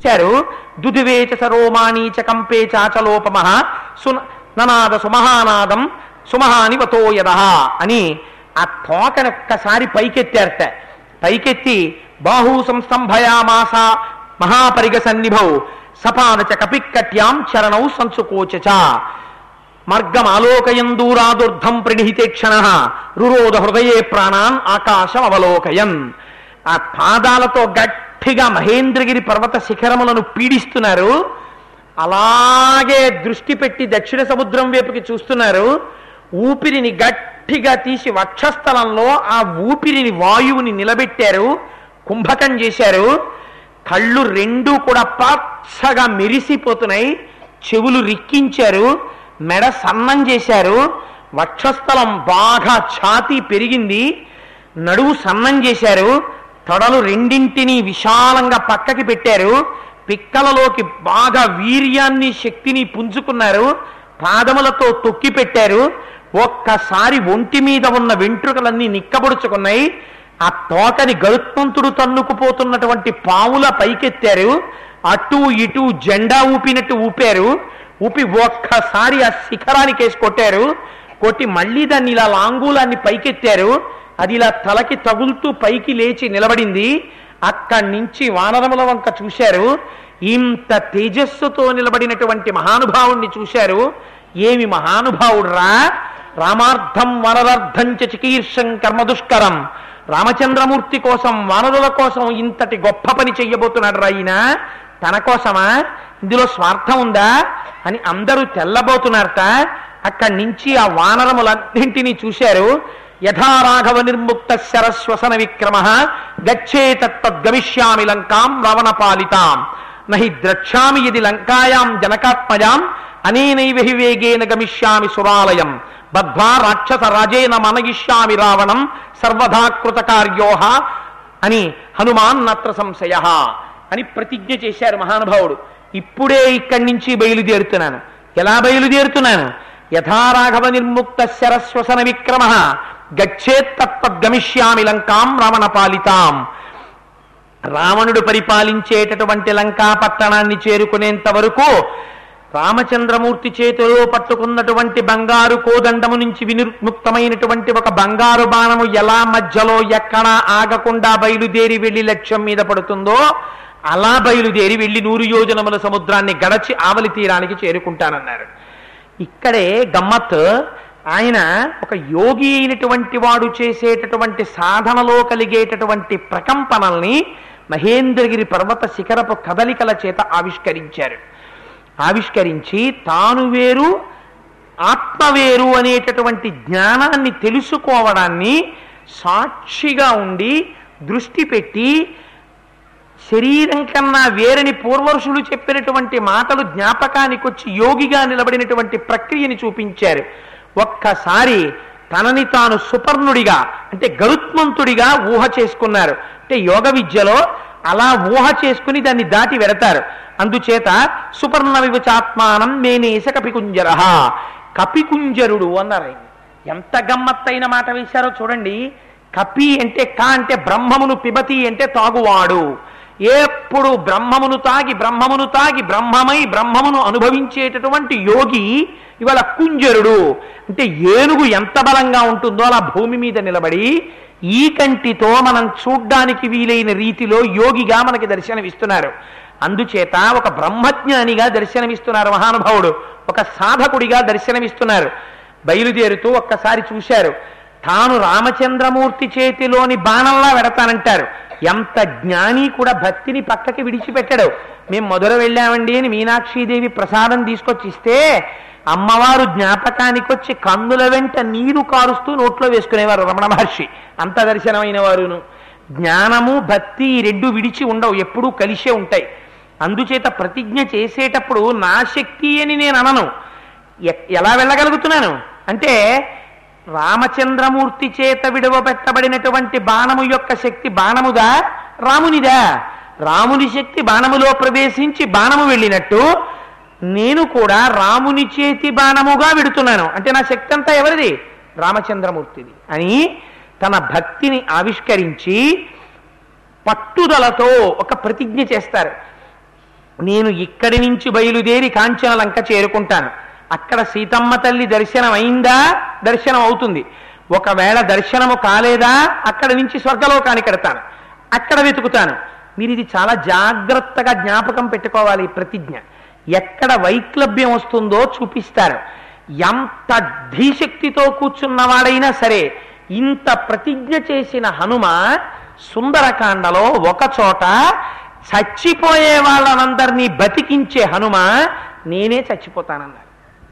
ఇచ్చారు దుదివేచ సరోమాణీచ కంపే చాచలోపమ సున ననాద సుమహానాదం సుమహాని వతోయద అని ఆ తోకని ఒక్కసారి పైకెత్తారట పైకెత్తి బాహు సంస్తంభయామాస మహాపరిగ సన్నిభౌ సపానచ కపిక్కట్యాం చరణౌ సంచుకోచ మార్గం ఆలోకయన్ దూరాదుర్ధం ప్రణిహితే క్షణ రురోధ హృదయే ప్రాణాన్ ఆకాశం అవలోకయన్ ఆ పాదాలతో గట్టిగా మహేంద్రగిరి పర్వత శిఖరములను పీడిస్తున్నారు అలాగే దృష్టి పెట్టి దక్షిణ సముద్రం వైపుకి చూస్తున్నారు ఊపిరిని గట్టిగా తీసి వక్షస్థలంలో ఆ ఊపిరిని వాయువుని నిలబెట్టారు కుంభకం చేశారు కళ్ళు రెండు కూడా పచ్చగా మెరిసిపోతున్నాయి చెవులు రిక్కించారు మెడ సన్నం చేశారు వక్షస్థలం బాగా ఛాతీ పెరిగింది నడువు సన్నం చేశారు తొడలు రెండింటినీ విశాలంగా పక్కకి పెట్టారు పిక్కలలోకి బాగా వీర్యాన్ని శక్తిని పుంజుకున్నారు పాదములతో తొక్కి పెట్టారు ఒక్కసారి ఒంటి మీద ఉన్న వెంట్రుకలన్నీ నిక్కబొడుచుకున్నాయి ఆ తోకని గరుత్మంతుడు తన్నుకుపోతున్నటువంటి పావుల పైకెత్తారు అటు ఇటు జెండా ఊపినట్టు ఊపారు ఊపి ఒక్కసారి ఆ శిఖరానికి వేసి కొట్టారు కొట్టి మళ్ళీ దాన్ని ఇలా లాంగూలాన్ని పైకెత్తారు అది ఇలా తలకి తగులుతూ పైకి లేచి నిలబడింది అక్కడి నుంచి వానరముల వంక చూశారు ఇంత తేజస్సుతో నిలబడినటువంటి మహానుభావుణ్ణి చూశారు ఏమి మహానుభావుడురా రామార్థం వనరర్థం చ చికీర్షం కర్మదుష్కరం రామచంద్రమూర్తి కోసం వానరుల కోసం ఇంతటి గొప్ప పని చెయ్యబోతున్నాడు రాయిన తన కోసమా ఇందులో స్వార్థం ఉందా అని అందరూ తెల్లబోతున్నారట అక్కడి నుంచి ఆ వానరములన్నింటినీ చూశారు యథారాఘవ నిర్ముక్త శరశ్వసన విక్రమ గచ్చే తత్గమిష్యామి లంకాం రావణ పాలితాం నహి ద్రక్ష్యామి ఇది లంకాయాం జనకాత్మజాం అనేనైవ హి వేగేన గమిష్యామి సురాలయం బద్ధ్వా రాక్షస రాజేన మనగిష్యామి రావణం సర్వధా కృతకార్యోహ అని హనుమాన్ నత్ర సంశయ అని ప్రతిజ్ఞ చేశారు మహానుభావుడు ఇప్పుడే ఇక్కడి నుంచి బయలుదేరుతున్నాను ఎలా బయలుదేరుతున్నాను యథారాఘవ నిర్ముక్త శరశ్వసన విక్రమ గచ్చేత్తత్గమిష్యామి లంకాం రావణ పాలితాం రావణుడు పరిపాలించేటటువంటి లంకా పట్టణాన్ని చేరుకునేంత వరకు రామచంద్రమూర్తి చేతిలో పట్టుకున్నటువంటి బంగారు కోదండము నుంచి వినిర్ముక్తమైనటువంటి ఒక బంగారు బాణము ఎలా మధ్యలో ఎక్కడా ఆగకుండా బయలుదేరి వెళ్లి లక్ష్యం మీద పడుతుందో అలా బయలుదేరి వెళ్లి నూరు యోజనముల సముద్రాన్ని గడచి ఆవలి తీరానికి చేరుకుంటానన్నారు ఇక్కడే గమ్మత్ ఆయన ఒక యోగి అయినటువంటి వాడు చేసేటటువంటి సాధనలో కలిగేటటువంటి ప్రకంపనల్ని మహేంద్రగిరి పర్వత శిఖరపు కదలికల చేత ఆవిష్కరించారు ఆవిష్కరించి తాను వేరు ఆత్మ వేరు అనేటటువంటి జ్ఞానాన్ని తెలుసుకోవడాన్ని సాక్షిగా ఉండి దృష్టి పెట్టి శరీరం కన్నా వేరని పూర్వరుషులు చెప్పినటువంటి మాటలు జ్ఞాపకానికి వచ్చి యోగిగా నిలబడినటువంటి ప్రక్రియని చూపించారు ఒక్కసారి తనని తాను సుపర్ణుడిగా అంటే గరుత్మంతుడిగా ఊహ చేసుకున్నారు అంటే యోగ విద్యలో అలా ఊహ చేసుకుని దాన్ని దాటి వెడతారు అందుచేత సుపర్ణ వివచాత్మానం మేనేస కపికుంజర కపికుంజరుడు అన్నారు ఆయన. ఎంత గమ్మత్తైన మాట వేశారో చూడండి కపి అంటే క అంటే బ్రహ్మమును పిబతి అంటే తాగువాడు ఎప్పుడు బ్రహ్మమును తాగి బ్రహ్మమును తాగి బ్రహ్మమై బ్రహ్మమును అనుభవించేటటువంటి యోగి ఇవాళ కుంజరుడు అంటే ఏనుగు ఎంత బలంగా ఉంటుందో అలా భూమి మీద నిలబడి ఈ కంటితో మనం చూడ్డానికి వీలైన రీతిలో యోగిగా మనకి దర్శనమిస్తున్నారు అందుచేత ఒక బ్రహ్మజ్ఞానిగా దర్శనమిస్తున్నారు మహానుభావుడు ఒక సాధకుడిగా దర్శనమిస్తున్నారు బయలుదేరుతూ ఒక్కసారి చూశారు తాను రామచంద్రమూర్తి చేతిలోని బాణంలా వెడతానంటారు ఎంత జ్ఞాని కూడా భక్తిని పక్కకి విడిచిపెట్టాడు మేము మొదలు వెళ్ళామండి అని మీనాక్షీదేవి ప్రసాదం తీసుకొచ్చి ఇస్తే అమ్మవారు జ్ఞాపకానికి వచ్చి కందుల వెంట నీరు కారుస్తూ నోట్లో వేసుకునేవారు రమణ మహర్షి అంత దర్శనమైన వారును జ్ఞానము భక్తి ఈ రెండు విడిచి ఉండవు ఎప్పుడూ కలిసే ఉంటాయి అందుచేత ప్రతిజ్ఞ చేసేటప్పుడు నా శక్తి అని నేను అనను ఎ- ఎలా వెళ్ళగలుగుతున్నాను అంటే రామచంద్రమూర్తి చేత విడువబెట్టబడినటువంటి బాణము యొక్క శక్తి బాణముదా రామునిదా రాముని శక్తి బాణములో ప్రవేశించి బాణము వెళ్ళినట్టు నేను కూడా రాముని చేతి బాణముగా విడుతున్నాను అంటే నా శక్తి అంతా ఎవరిది రామచంద్రమూర్తిది అని తన భక్తిని ఆవిష్కరించి పట్టుదలతో ఒక ప్రతిజ్ఞ చేస్తారు నేను ఇక్కడి నుంచి బయలుదేరి కాంచన లంక చేరుకుంటాను అక్కడ సీతమ్మ తల్లి దర్శనం అయిందా దర్శనం అవుతుంది ఒకవేళ దర్శనము కాలేదా అక్కడి నుంచి స్వర్గలోకానికి ఎడతాను అక్కడ వెతుకుతాను మీరు ఇది చాలా జాగ్రత్తగా జ్ఞాపకం పెట్టుకోవాలి ఈ ప్రతిజ్ఞ ఎక్కడ వైక్లభ్యం వస్తుందో చూపిస్తారు ఎంత ధీశక్తితో కూర్చున్నవాడైనా సరే ఇంత ప్రతిజ్ఞ చేసిన హనుమ సుందరకాండలో ఒక చోట చచ్చిపోయే వాళ్ళనందరినీ బతికించే హనుమ నేనే చచ్చిపోతానన్నారు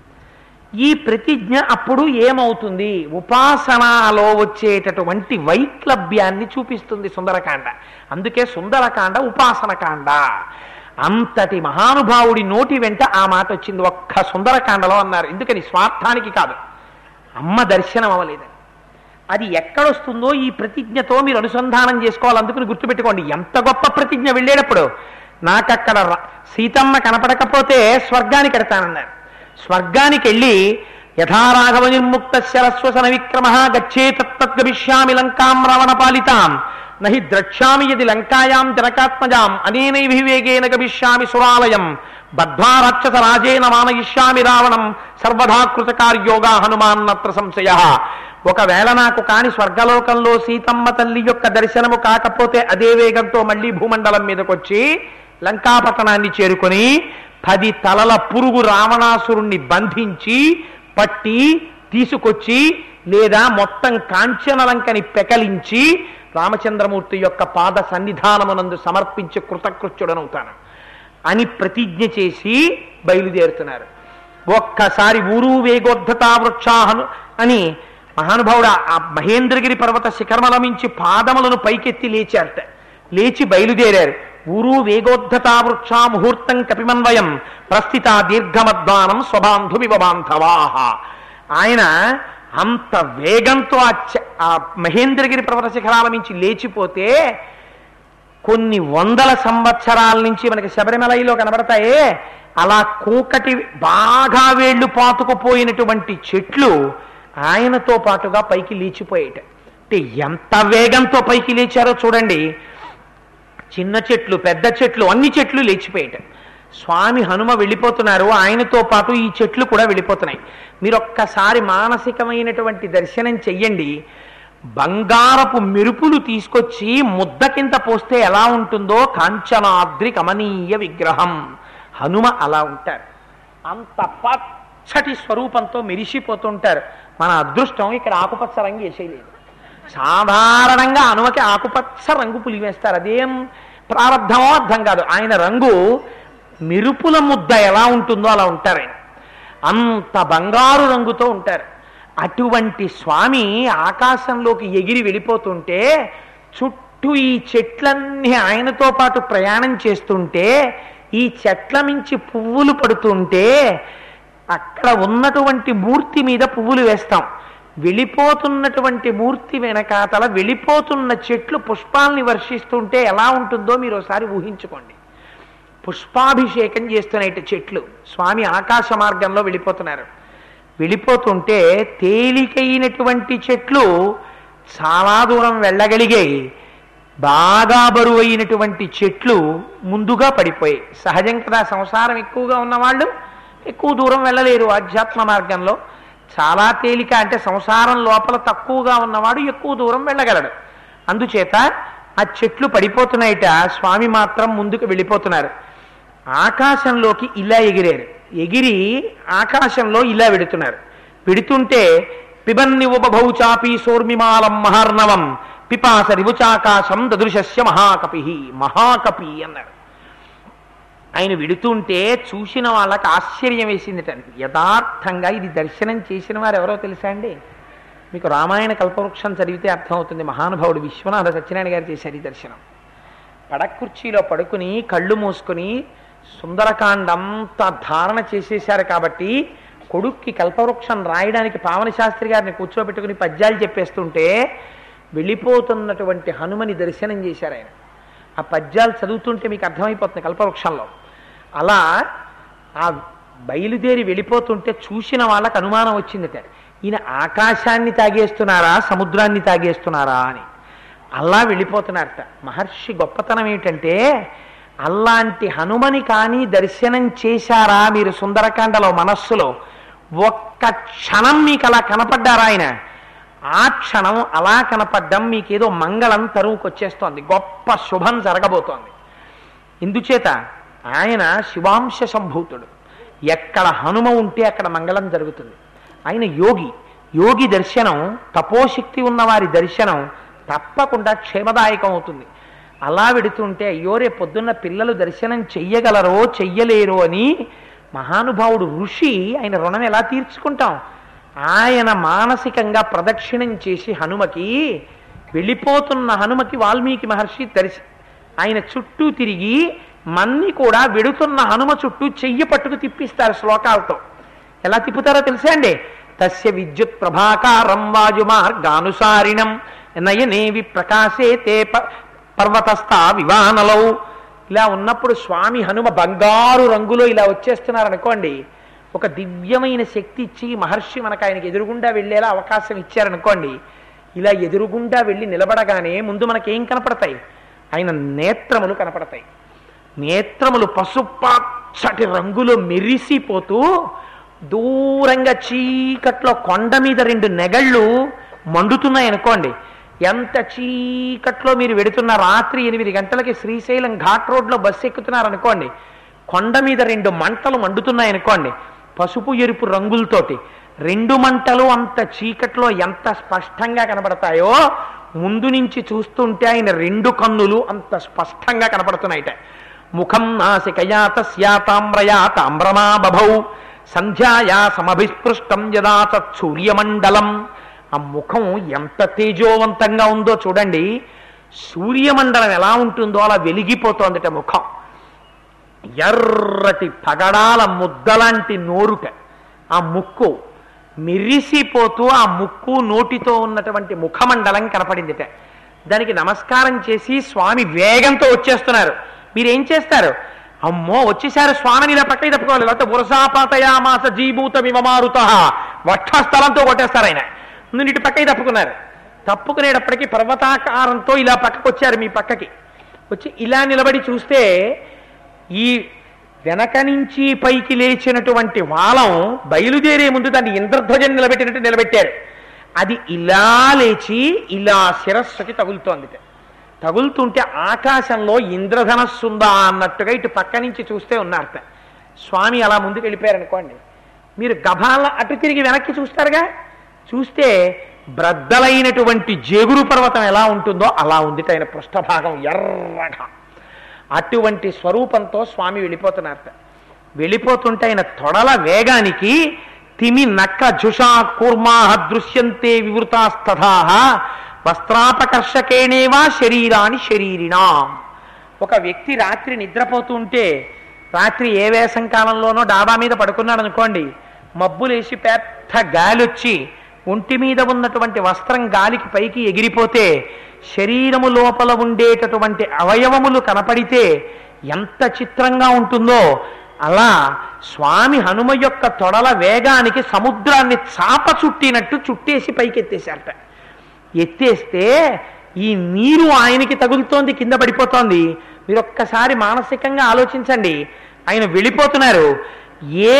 ఈ ప్రతిజ్ఞ అప్పుడు ఏమవుతుంది ఉపాసనలో వచ్చేటటువంటి వైక్లభ్యాన్ని చూపిస్తుంది సుందరకాండ అందుకే సుందరకాండ ఉపాసనకాండ అంతటి మహానుభావుడి నోటి వెంట ఆ మాట వచ్చింది ఒక్క సుందరకాండలో అన్నారు ఎందుకని స్వార్థానికి కాదు అమ్మ దర్శనం అవ్వలేదని అది ఎక్కడొస్తుందో ఈ ప్రతిజ్ఞతో మీరు అనుసంధానం చేసుకోవాలి అందుకని గుర్తుపెట్టుకోండి ఎంత గొప్ప ప్రతిజ్ఞ వెళ్ళేటప్పుడు నాకక్కడ ర- సీతమ్మ కనపడకపోతే స్వర్గానికి ఎడతానన్నారు స్వర్గానికి వెళ్ళి యథారాఘవ నిర్ముక్త శరస్వసన విక్రమ గచ్చేతత్గమిష్యామి లంకాం రావణ పాలితాం నహి ద్రక్ష్యామి యది లంకాయాం జనకాత్మజాం అనేనైభివేగేన గమిష్యామి సురాలయం బద్ధ్వా రాక్షస రాజేన మానయిష్యామి రావణం సర్వధా కృతకార్యోగా హనుమాన్నత్ర సంశయ ఒకవేళ నాకు కాని స్వర్గలోకంలో సీతమ్మ తల్లి యొక్క దర్శనము కాకపోతే అదే వేగంతో మళ్ళీ భూమండలం మీదకొచ్చి లంకాపట్టణాన్ని చేరుకొని పది తలల పురుగు రావణాసురుణ్ణి బంధించి పట్టి తీసుకొచ్చి లేదా మొత్తం కాంచనలంకని పెకలించి రామచంద్రమూర్తి యొక్క పాద సన్నిధానమునందు సమర్పించి కృతకృత్యుడనవుతాను అని ప్రతిజ్ఞ చేసి బయలుదేరుతున్నారు ఒక్కసారి ఊరు వేగోద్ధతా వృక్షాహను అని మహానుభావుడు ఆ మహేంద్రగిరి పర్వత శిఖరమలమించి పాదములను పైకెత్తి లేచారట లేచి బయలుదేరారు ఊరు వేగోద్ధతా వృక్షా ముహూర్తం కపిమన్వయం ప్రస్థిత దీర్ఘమద్వానం స్వబాంధుమివ బాంధవాహ ఆయన అంత వేగంతో ఆ చ- ఆ మహేంద్రగిరి పర్వత శిఖరాల మించి లేచిపోతే కొన్ని వందల సంవత్సరాల నుంచి మనకి శబరిమలలో కనబడతాయే అలా కూకటి బాగా వేళ్లు పాతుకుపోయినటువంటి చెట్లు ఆయనతో పాటుగా పైకి లేచిపోయేట అంటే ఎంత వేగంతో పైకి లేచారో చూడండి చిన్న చెట్లు పెద్ద చెట్లు అన్ని చెట్లు లేచిపోయేట స్వామి హనుమ వెళ్ళిపోతున్నారు ఆయనతో పాటు ఈ చెట్లు కూడా వెళ్ళిపోతున్నాయి మీరు ఒక్కసారి మానసికమైనటువంటి దర్శనం చెయ్యండి బంగారపు మెరుపులు తీసుకొచ్చి ముద్ద కింద పోస్తే ఎలా ఉంటుందో కాంచనాద్రి కమనీయ విగ్రహం హనుమ అలా ఉంటారు అంత పచ్చటి స్వరూపంతో మెరిసిపోతుంటారు మన అదృష్టం ఇక్కడ ఆకుపచ్చ రంగు వేసేయలేదు సాధారణంగా హనుమకి ఆకుపచ్చ రంగు పులివేస్తారు అదేం ప్రారంధమో అర్థం కాదు ఆయన రంగు మెరుపుల ముద్ద ఎలా ఉంటుందో అలా ఉంటారు ఆయన అంత బంగారు రంగుతో ఉంటారు అటువంటి స్వామి ఆకాశంలోకి ఎగిరి వెళ్ళిపోతుంటే చుట్టూ ఈ చెట్లన్నీ ఆయనతో పాటు ప్రయాణం చేస్తుంటే ఈ చెట్ల మించి పువ్వులు పడుతుంటే అక్కడ ఉన్నటువంటి మూర్తి మీద పువ్వులు వేస్తాం వెళ్ళిపోతున్నటువంటి మూర్తి వెనకాతల వెళ్ళిపోతున్న చెట్లు పుష్పాల్ని వర్షిస్తుంటే ఎలా ఉంటుందో మీరు ఒకసారి ఊహించుకోండి పుష్పాభిషేకం చేస్తున్నాయి చెట్లు స్వామి ఆకాశ మార్గంలో వెళ్ళిపోతున్నారు వెళ్ళిపోతుంటే తేలికైనటువంటి చెట్లు చాలా దూరం వెళ్ళగలిగాయి బాగా బరువైనటువంటి చెట్లు ముందుగా పడిపోయాయి సహజం కదా సంసారం ఎక్కువగా ఉన్నవాళ్ళు ఎక్కువ దూరం వెళ్ళలేరు ఆధ్యాత్మ మార్గంలో చాలా తేలిక అంటే సంసారం లోపల తక్కువగా ఉన్నవాడు ఎక్కువ దూరం వెళ్ళగలడు అందుచేత ఆ చెట్లు పడిపోతున్నాయిట స్వామి మాత్రం ముందుకు వెళ్ళిపోతున్నారు ఆకాశంలోకి ఇలా ఎగిరారు ఎగిరి ఆకాశంలో ఇలా వెడుతున్నారు వెడుతుంటే పిబన్ని ఉపభౌచాపి సోర్మిమాలం మహార్ణవం పిపాస రివుచాకాశం దదృశస్య మహాకపి మహాకపి అన్నారు ఆయన విడుతుంటే చూసిన వాళ్ళకి ఆశ్చర్యం వేసిందిట యథార్థంగా ఇది దర్శనం చేసిన వారు ఎవరో తెలుసా అండి మీకు రామాయణ కల్పవృక్షం చదివితే అర్థమవుతుంది మహానుభావుడు విశ్వనాథ సత్యనారాయణ గారు చేశారు ఈ దర్శనం పడకుర్చీలో పడుకుని కళ్ళు మూసుకుని సుందరకాండంతా ధారణ చేసేశారు కాబట్టి కొడుక్కి కల్పవృక్షం రాయడానికి పావన శాస్త్రి గారిని కూర్చోబెట్టుకుని పద్యాలు చెప్పేస్తుంటే వెళ్ళిపోతున్నటువంటి హనుమని దర్శనం చేశారు ఆయన ఆ పద్యాలు చదువుతుంటే మీకు అర్థమైపోతుంది కల్పవృక్షంలో అలా ఆ బయలుదేరి వెళ్ళిపోతుంటే చూసిన వాళ్ళకి అనుమానం వచ్చిందట ఈయన ఆకాశాన్ని తాగేస్తున్నారా సముద్రాన్ని తాగేస్తున్నారా అని అలా వెళ్ళిపోతున్నారట మహర్షి గొప్పతనం ఏమిటంటే అలాంటి హనుమని కానీ దర్శనం చేశారా మీరు సుందరకాండలో మనస్సులో ఒక్క క్షణం మీకు అలా కనపడ్డారా ఆయన ఆ క్షణం అలా కనపడ్డం మీకేదో మంగళం తరువుకొచ్చేస్తోంది గొప్ప శుభం జరగబోతోంది ఇందుచేత ఆయన శివాంశ సంభూతుడు ఎక్కడ హనుమ ఉంటే అక్కడ మంగళం జరుగుతుంది ఆయన యోగి యోగి దర్శనం తపోశక్తి ఉన్నవారి దర్శనం తప్పకుండా క్షేమదాయకం అవుతుంది అలా వెడుతుంటే అయ్యో రేపు పొద్దున్న పిల్లలు దర్శనం చెయ్యగలరో చెయ్యలేరో అని మహానుభావుడు ఋషి ఆయన రుణం ఎలా తీర్చుకుంటాం ఆయన మానసికంగా ప్రదక్షిణం చేసి హనుమకి వెళ్ళిపోతున్న హనుమకి వాల్మీకి మహర్షి దర్శి ఆయన చుట్టూ తిరిగి మన్ని కూడా వెడుతున్న హనుమ చుట్టూ చెయ్యి పట్టుకు తిప్పిస్తారు శ్లోకాలతో ఎలా తిప్పుతారో తెలుసా అండి తస్య విద్యుత్ ప్రభాకారం వాయుమార్గానుసారిణం నయనేవి ప్రకాశే తే ప- పర్వతస్థ వివానలౌ ఇలా ఉన్నప్పుడు స్వామి హనుమ బంగారు రంగులో ఇలా వచ్చేస్తున్నారు అనుకోండి ఒక దివ్యమైన శక్తి ఇచ్చి మహర్షి మనకు ఆయనకి ఎదురుగుండా వెళ్ళేలా అవకాశం ఇచ్చారనుకోండి ఇలా ఎదురుగుండా వెళ్ళి నిలబడగానే ముందు మనకేం కనపడతాయి ఆయన నేత్రములు కనపడతాయి నేత్రములు పసుపచ్చటి రంగులో మెరిసిపోతూ దూరంగా చీకట్లో కొండ మీద రెండు నెగళ్ళు మండుతున్నాయి అనుకోండి ఎంత చీకట్లో మీరు వెడుతున్న రాత్రి ఎనిమిది గంటలకి శ్రీశైలం ఘాట్ రోడ్లో బస్సు ఎక్కుతున్నారనుకోండి కొండ మీద రెండు మంటలు మండుతున్నాయి అనుకోండి పసుపు ఎరుపు రంగులతోటి రెండు మంటలు అంత చీకట్లో ఎంత స్పష్టంగా కనబడతాయో ముందు నుంచి చూస్తుంటే ఆయన రెండు కన్నులు అంత స్పష్టంగా కనపడుతున్నాయిట ముఖం నాసికయా తస్యా తామ్రయా తామ్రమా బభౌ సంధ్యాయా సమభిస్పృష్టం యదా తత్ సూర్యమండలం ఆ ముఖం ఎంత తేజోవంతంగా ఉందో చూడండి సూర్యమండలం ఎలా ఉంటుందో అలా వెలిగిపోతోందట ముఖం ఎర్రటి పగడాల ముద్దలాంటి నోరుట ఆ ముక్కు మెరిసిపోతూ ఆ ముక్కు నోటితో ఉన్నటువంటి ముఖమండలం కనపడిందిట దానికి నమస్కారం చేసి స్వామి వేగంతో వచ్చేస్తున్నారు మీరేం చేస్తారు అమ్మో వచ్చేసారు స్వామిని ఇలా పక్కకి తప్పుకోవాలి లేకపోతే వరుసాపాతయామాస జీభూత విమమారుత వక్షస్థలంతో కొట్టేస్తారు ఆయన ముందు ఇటు పక్కకి తప్పుకున్నారు తప్పుకునేటప్పటికీ పర్వతాకారంతో ఇలా పక్కకు వచ్చారు మీ పక్కకి వచ్చి ఇలా నిలబడి చూస్తే ఈ వెనక నుంచి పైకి లేచినటువంటి వాలం బయలుదేరే ముందు దాన్ని ఇంద్రధ్వజం నిలబెట్టినట్టు నిలబెట్టారు అది ఇలా లేచి ఇలా శిరస్సుకి తగులుతోంది తగులుతుంటే ఆకాశంలో ఇంద్రధనస్సుందా అన్నట్టుగా ఇటు పక్క నుంచి చూస్తే ఉన్నారట స్వామి అలా ముందుకు వెళ్ళిపోయారనుకోండి మీరు గభాల అటు తిరిగి వెనక్కి చూస్తారుగా చూస్తే బ్రద్దలైనటువంటి జేగురు పర్వతం ఎలా ఉంటుందో అలా ఉంది ఆయన పృష్ఠభాగం ఎర్రగా అటువంటి స్వరూపంతో స్వామి వెళ్ళిపోతున్నారట వెళ్ళిపోతుంటే ఆయన తొడల వేగానికి తిమి నక్క జుషా కూర్మా దృశ్యంతే వివృతాస్తథా వస్త్రాపకర్షకేణేవా శరీరాని శరీరినా ఒక వ్యక్తి రాత్రి నిద్రపోతూ ఉంటే రాత్రి ఏ వేసం కాలంలోనో డాబా మీద పడుకున్నాడు అనుకోండి మబ్బులేసి పెద్ద గాలి వచ్చి ఒంటి మీద ఉన్నటువంటి వస్త్రం గాలికి పైకి ఎగిరిపోతే శరీరము లోపల ఉండేటటువంటి అవయవములు కనపడితే ఎంత చిత్రంగా ఉంటుందో అలా స్వామి హనుమ యొక్క తొడల వేగానికి సముద్రాన్ని చాప చుట్టినట్టు చుట్టేసి పైకి ఎత్తేశారట ఎత్తేస్తే ఈ నీరు ఆయనకి తగులుతోంది కింద పడిపోతోంది మీరు ఒక్కసారి మానసికంగా ఆలోచించండి ఆయన వెళ్ళిపోతున్నారు ఏ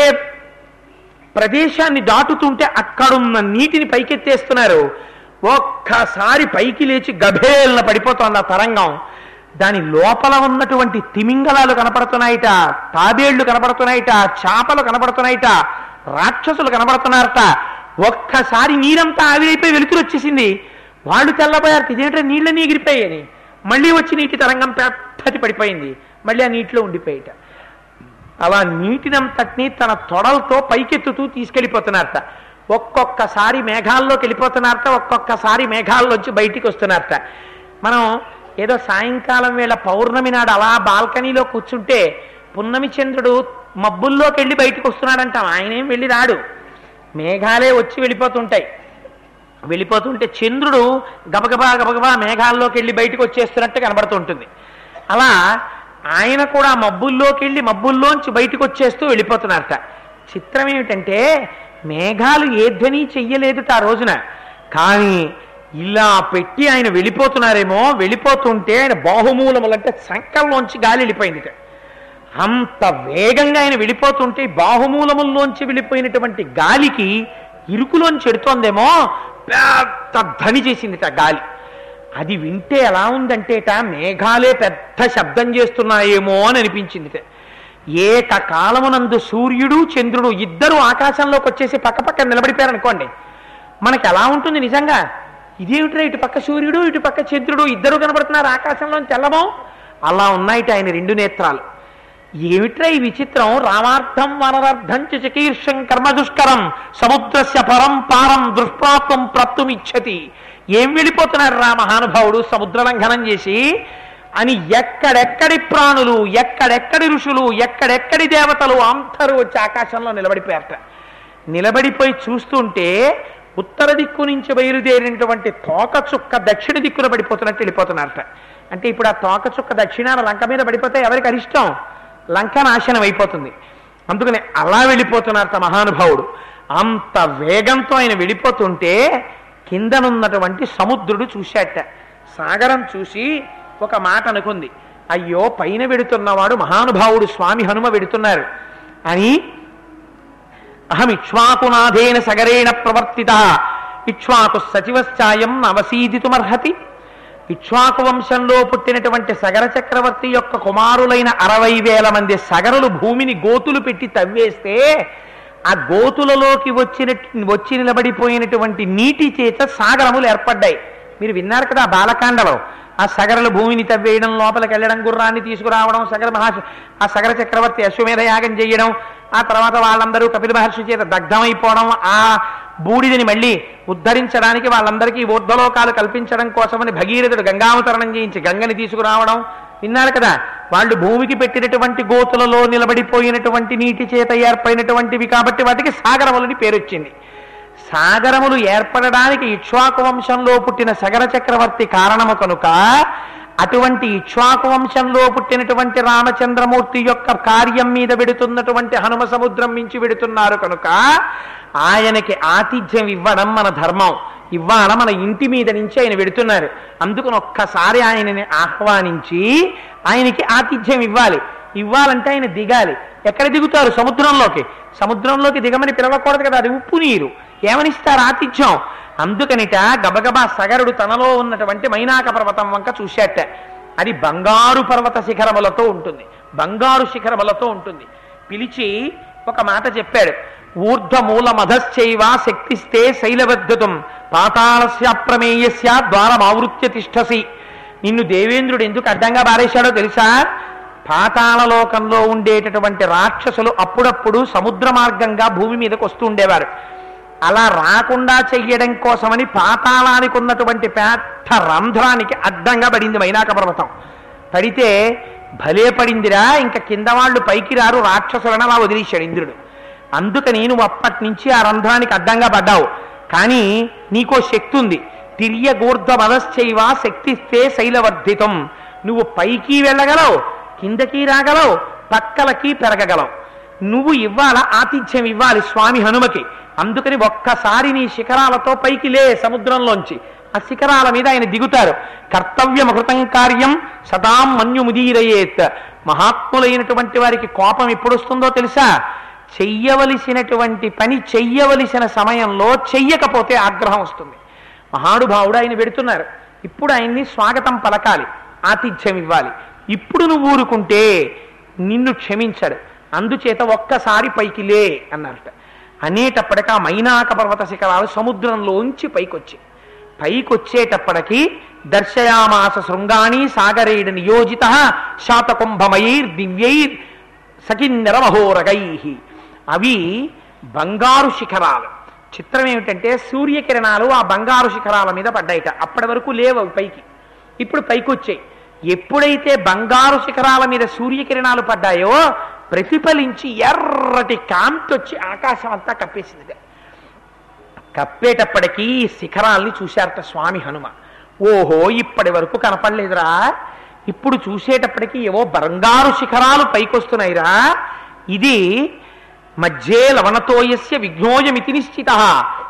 ప్రదేశాన్ని దాటుతుంటే అక్కడున్న నీటిని పైకెత్తేస్తున్నారు ఒక్కసారి పైకి లేచి గభేలన పడిపోతోంది ఆ తరంగం దాని లోపల ఉన్నటువంటి తిమింగలాలు కనపడుతున్నాయిట తాబేళ్లు కనపడుతున్నాయిట చేపలు కనపడుతున్నాయిట రాక్షసులు కనపడుతున్నారట ఒక్కసారి నీరంతా ఆవిరైపోయి వెలుతురు వచ్చేసింది వాళ్ళు తెల్లబోయారు ఇదేంటంటే నీళ్ళని ఎగిరిపోయాయని మళ్ళీ వచ్చి నీటి తరంగం పెద్దది పడిపోయింది మళ్ళీ ఆ నీటిలో ఉండిపోయిట అలా నీటినంతటినీ తన తొడలతో పైకెత్తుతూ తీసుకెళ్ళిపోతున్నారట ఒక్కొక్కసారి మేఘాల్లోకి వెళ్ళిపోతున్నారట ఒక్కొక్కసారి మేఘాల్లోంచి బయటికి వస్తున్నారట మనం ఏదో సాయంకాలం వేళ పౌర్ణమి నాడు అలా బాల్కనీలో కూర్చుంటే పున్నమి చంద్రుడు మబ్బుల్లోకి వెళ్ళి బయటికి వస్తున్నాడంటాం ఆయనేం వెళ్ళి రాడు మేఘాలే వచ్చి వెళ్ళిపోతుంటాయి వెళ్ళిపోతుంటే చంద్రుడు గబగబా గబగబా మేఘాల్లోకి వెళ్ళి బయటకు వచ్చేస్తున్నట్టు కనబడుతుంటుంది అలా ఆయన కూడా మబ్బుల్లోకి వెళ్ళి మబ్బుల్లోంచి బయటకు వచ్చేస్తూ వెళ్ళిపోతున్నారట చిత్రం ఏమిటంటే మేఘాలు ఏ ధ్వని చెయ్యలేదుట ఆ రోజున కానీ ఇలా పెట్టి ఆయన వెళ్ళిపోతున్నారేమో వెళ్ళిపోతుంటే ఆయన బాహుమూలములంటే సంకల్లోంచి గాలి వెళ్ళిపోయింది అంత వేగంగా ఆయన వెళ్ళిపోతుంటే ఈ బాహుమూలముల్లోంచి వెళ్ళిపోయినటువంటి గాలికి ఇరుకులోంచి ఎడుతోందేమో పెద్ద ధ్వని చేసిందిట గాలి అది వింటే ఎలా ఉందంటేట మేఘాలే పెద్ద శబ్దం చేస్తున్నాయేమో అని అనిపించిందిట ఏకకాలమునందు సూర్యుడు చంద్రుడు ఇద్దరు ఆకాశంలోకి వచ్చేసి పక్క పక్క నిలబడిపోయారనుకోండి మనకి ఎలా ఉంటుంది నిజంగా ఇదేమిట్రా ఇటు పక్క సూర్యుడు ఇటు పక్క చంద్రుడు ఇద్దరు కనబడుతున్నారు ఆకాశంలో తెల్లమో అలా ఉన్నాయిట ఆయన రెండు నేత్రాలు ఏమిట్రా ఈ విచిత్రం రామార్థం వనరార్థం చ చికీర్షం కర్మ దుష్కరం సముద్రస్య పరం పారం దుష్ప్రాప్తం ప్రప్తుమిచ్చతి ఏం వెళ్ళిపోతున్నారు రా మహానుభావుడు సముద్ర లంఘనం చేసి అని ఎక్కడెక్కడి ప్రాణులు ఎక్కడెక్కడి ఋషులు ఎక్కడెక్కడి దేవతలు అందరూ వచ్చి ఆకాశంలో నిలబడిపోయారట నిలబడిపోయి చూస్తుంటే ఉత్తర దిక్కు నుంచి బయలుదేరినటువంటి తోక చుక్క దక్షిణ దిక్కున పడిపోతున్నట్టు వెళ్ళిపోతున్నారట అంటే ఇప్పుడు ఆ తోక చుక్క దక్షిణాన లంక మీద పడిపోతే ఎవరికి అరిష్టం లంక నాశనం అయిపోతుంది అందుకని అలా వెళ్ళిపోతున్నారట మహానుభావుడు అంత వేగంతో ఆయన వెళ్ళిపోతుంటే కిందనున్నటువంటి సముద్రుడు చూశాట సాగరం చూసి ఒక మాట అనుకుంది అయ్యో పైన వెడుతున్నవాడు మహానుభావుడు స్వామి హనుమ వెడుతున్నారు అని అహం ఇక్ష్వాకునాథేన సగరేణ ప్రవర్తిత ఇక్ష్వాకు సచివశ్చాయం నవసీదితుమర్హతి ఇక్ష్వాకు వంశంలో పుట్టినటువంటి సగర చక్రవర్తి యొక్క కుమారులైన అరవై వేల మంది సగరులు భూమిని గోతులు పెట్టి తవ్వేస్తే ఆ గోతులలోకి వచ్చిన వచ్చి నిలబడిపోయినటువంటి నీటి చేత సాగరములు ఏర్పడ్డాయి మీరు విన్నారు కదా ఆ బాలకాండలో ఆ సగరలు భూమిని తవ్వేయడం లోపలికి వెళ్ళడం గుర్రాన్ని తీసుకురావడం సగర మహర్షి ఆ సగర చక్రవర్తి అశ్వమేధ యాగం చేయడం ఆ తర్వాత వాళ్ళందరూ కపిల మహర్షి చేత దగ్ధమైపోవడం ఆ బూడిదని మళ్ళీ ఉద్ధరించడానికి వాళ్ళందరికీ ఊర్ధ్వలోకాలు కల్పించడం కోసమని భగీరథుడు గంగావతరణం చేయించి గంగని తీసుకురావడం విన్నారు కదా వాళ్ళు భూమికి పెట్టినటువంటి గోతులలో నిలబడిపోయినటువంటి నీటి చేత ఏర్పడినటువంటివి కాబట్టి వాటికి సాగరములని పేరొచ్చింది సాగరములు ఏర్పడడానికి ఇక్ష్వాకు వంశంలో పుట్టిన సగర చక్రవర్తి కారణము కనుక అటువంటి ఇక్ష్వాకు వంశంలో పుట్టినటువంటి రామచంద్రమూర్తి యొక్క కార్యం మీద వెడుతున్నటువంటి హనుమ సముద్రం మించి వెడుతున్నారు కనుక ఆయనకి ఆతిథ్యం ఇవ్వడం మన ధర్మం ఇవాళ మన ఇంటి మీద నుంచి ఆయన వెడుతున్నారు అందుకని ఒక్కసారి ఆయనని ఆహ్వానించి ఆయనకి ఆతిథ్యం ఇవ్వాలి ఇవ్వాలంటే ఆయన దిగాలి ఎక్కడ దిగుతారు సముద్రంలోకి సముద్రంలోకి దిగమని పిలవకూడదు కదా అది ఉప్పు నీరు ఏమనిస్తారు ఆతిథ్యం అందుకనిట గబగబా సగరుడు తనలో ఉన్నటువంటి మైనాక పర్వతం వంక చూశాట అది బంగారు పర్వత శిఖరములతో ఉంటుంది బంగారు శిఖరములతో ఉంటుంది పిలిచి ఒక మాట చెప్పాడు ఊర్ధ్వమూల మధశ్చైవ శక్తిస్తే శైలవద్గతం పాతాళస్య ప్రమేయస్య ద్వారమావృత్య తిష్టసి నిన్ను దేవేంద్రుడు ఎందుకు అడ్డంగా బారేశాడో తెలుసా పాతాళలోకంలో ఉండేటటువంటి రాక్షసులు అప్పుడప్పుడు సముద్ర మార్గంగా భూమి మీదకి వస్తూ ఉండేవారు అలా రాకుండా చెయ్యడం కోసమని పాతాళానికి ఉన్నటువంటి పెద్ద రంధ్రానికి అడ్డంగా పడింది మైనాక పర్వతం పడితే భలే పడిందిరా ఇంకా కింద వాళ్ళు పైకి రారు రాక్షసులను అలా వదిలేశాడు ఇంద్రుడు అందుకని నువ్వు అప్పటి నుంచి ఆ రంధ్రానికి అడ్డంగా పడ్డావు కానీ నీకో శక్తి ఉంది తిర్యగూర్ధ మదశ్చైవ శక్తిస్తే శైలవర్ధితం నువ్వు పైకి వెళ్ళగలవు కిందకి రాగలవు పక్కలకి పెరగగలవు నువ్వు ఇవ్వాల ఆతిథ్యం ఇవ్వాలి స్వామి హనుమకి అందుకని ఒక్కసారి నీ శిఖరాలతో పైకి లే సముద్రంలోంచి ఆ శిఖరాల మీద ఆయన దిగుతారు కర్తవ్యమృతం కార్యం సదాం మన్యుముదీరయేత్ మహాత్ములైనటువంటి వారికి కోపం ఎప్పుడు వస్తుందో తెలుసా చెయ్యవలసినటువంటి పని చెయ్యవలసిన సమయంలో చెయ్యకపోతే ఆగ్రహం వస్తుంది మహానుభావుడు ఆయన పెడుతున్నారు ఇప్పుడు ఆయన్ని స్వాగతం పలకాలి ఆతిథ్యం ఇవ్వాలి ఇప్పుడు నువ్వు ఊరుకుంటే నిన్ను క్షమించడు అందుచేత ఒక్కసారి పైకి లే అన్నారట అనేటప్పటికి ఆ మైనాక పర్వత శిఖరాలు సముద్రంలోంచి పైకొచ్చి పైకొచ్చేటప్పటికి దర్శయామాస శృంగాణి సాగరేడు నియోజిత శాతకుంభమయైర్ దివ్యైర్ సకిన్నర మహోరగై అవి బంగారు శిఖరాలు చిత్రం ఏమిటంటే సూర్యకిరణాలు ఆ బంగారు శిఖరాల మీద పడ్డాయిట అప్పటి వరకు లేవు అవి పైకి ఇప్పుడు పైకి వచ్చాయి ఎప్పుడైతే బంగారు శిఖరాల మీద సూర్యకిరణాలు పడ్డాయో ప్రతిఫలించి ఎర్రటి కాంతి వచ్చి ఆకాశం అంతా కప్పేసింది కప్పేటప్పటికీ ఈ శిఖరాల్ని చూశారట స్వామి హనుమ ఓహో ఇప్పటి వరకు కనపడలేదురా ఇప్పుడు చూసేటప్పటికి ఏవో బంగారు శిఖరాలు పైకొస్తున్నాయిరా ఇది మధ్యే లవణతోయస్య విఘ్నోయమితి నిశ్చిత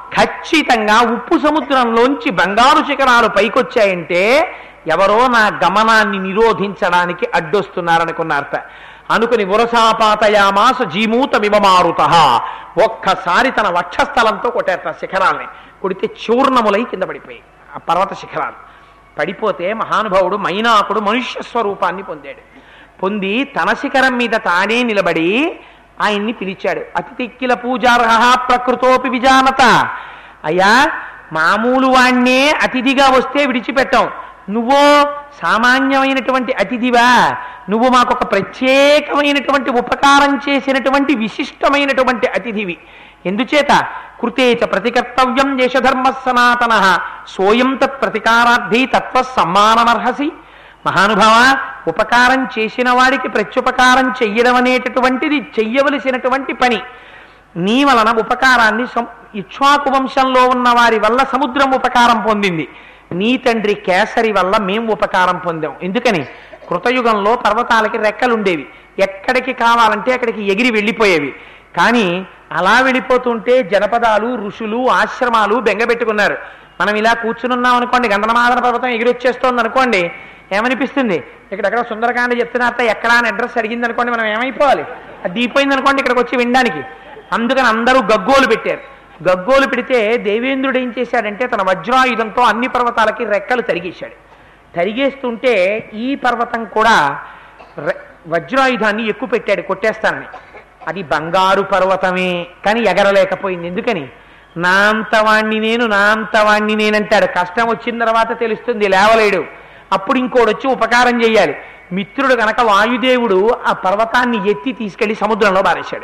ఖచ్చితంగా ఉప్పు సముద్రంలోంచి బంగారు శిఖరాలు పైకొచ్చాయంటే ఎవరో నా గమనాన్ని నిరోధించడానికి అడ్డొస్తున్నారనుకున్నారట అనుకుని వరసాపాతయామాస జీమూత విమమారుత ఒక్కసారి తన వక్షస్థలంతో కొట్టారట శిఖరాల్ని కొడితే చూర్ణములై కింద పడిపోయి ఆ పర్వత శిఖరాలు పడిపోతే మహానుభావుడు మైనాకుడు మనుష్య స్వరూపాన్ని పొందాడు పొంది తన శిఖరం మీద తానే నిలబడి ఆయన్ని పిలిచాడు అతిథిక్కిల పూజార్హ ప్రకృతోపి విజానత అయ్యా మామూలు వాణ్ణే అతిథిగా వస్తే విడిచిపెట్టాం నువ్వో సామాన్యమైనటువంటి అతిథివా నువ్వు మాకొక ప్రత్యేకమైనటువంటి ఉపకారం చేసినటువంటి విశిష్టమైనటువంటి అతిథివి ఎందుచేత కృతేచ ప్రతికర్తవ్యం దేశధర్మ సనాతన సోయం తత్ ప్రతికారార్థి తత్వ సమ్మానమర్హసి మహానుభావ ఉపకారం చేసిన వాడికి ప్రత్యుపకారం చెయ్యడం అనేటటువంటిది చెయ్యవలసినటువంటి పని నీ వలన ఉపకారాన్ని సం- ఇక్ష్వాకు వంశంలో ఉన్న వారి వల్ల సముద్రం ఉపకారం పొందింది నీ తండ్రి కేసరి వల్ల మేము ఉపకారం పొందాం ఎందుకని కృతయుగంలో పర్వతాలకి రెక్కలుండేవి ఎక్కడికి కావాలంటే అక్కడికి ఎగిరి వెళ్ళిపోయేవి కానీ అలా వెళ్ళిపోతుంటే జనపదాలు ఋషులు ఆశ్రమాలు బెంగపెట్టుకున్నారు మనం ఇలా కూర్చునున్నాం అనుకోండి గంధమాదన పర్వతం ఎగిరొచ్చేస్తోంది అనుకోండి ఏమనిపిస్తుంది ఇక్కడెక్కడ సుందరకాండ చెప్తున్నారట ఎక్కడా అని అడ్రస్ అడిగింది అనుకోండి మనం ఏమైపోవాలి అది దీపోయింది అనుకోండి ఇక్కడికి వచ్చి వినడానికి అందుకని అందరూ గగ్గోలు పెట్టారు గగ్గోలు పెడితే దేవేంద్రుడు ఏం చేశాడంటే తన వజ్రాయుధంతో అన్ని పర్వతాలకి రెక్కలు తరిగేశాడు తరిగేస్తుంటే ఈ పర్వతం కూడా రె- వజ్రాయుధాన్ని ఎక్కువ పెట్టాడు కొట్టేస్తానని అది బంగారు పర్వతమే కానీ ఎగరలేకపోయింది ఎందుకని నా అంతవాణ్ణి నేను నా అంతవాణ్ణి నేనంటాడు కష్టం వచ్చిన తర్వాత తెలుస్తుంది లేవలేడు అప్పుడు ఇంకోడు వచ్చి ఉపకారం చేయాలి మిత్రుడు గనక వాయుదేవుడు ఆ పర్వతాన్ని ఎత్తి తీసుకెళ్లి సముద్రంలో బారేశాడు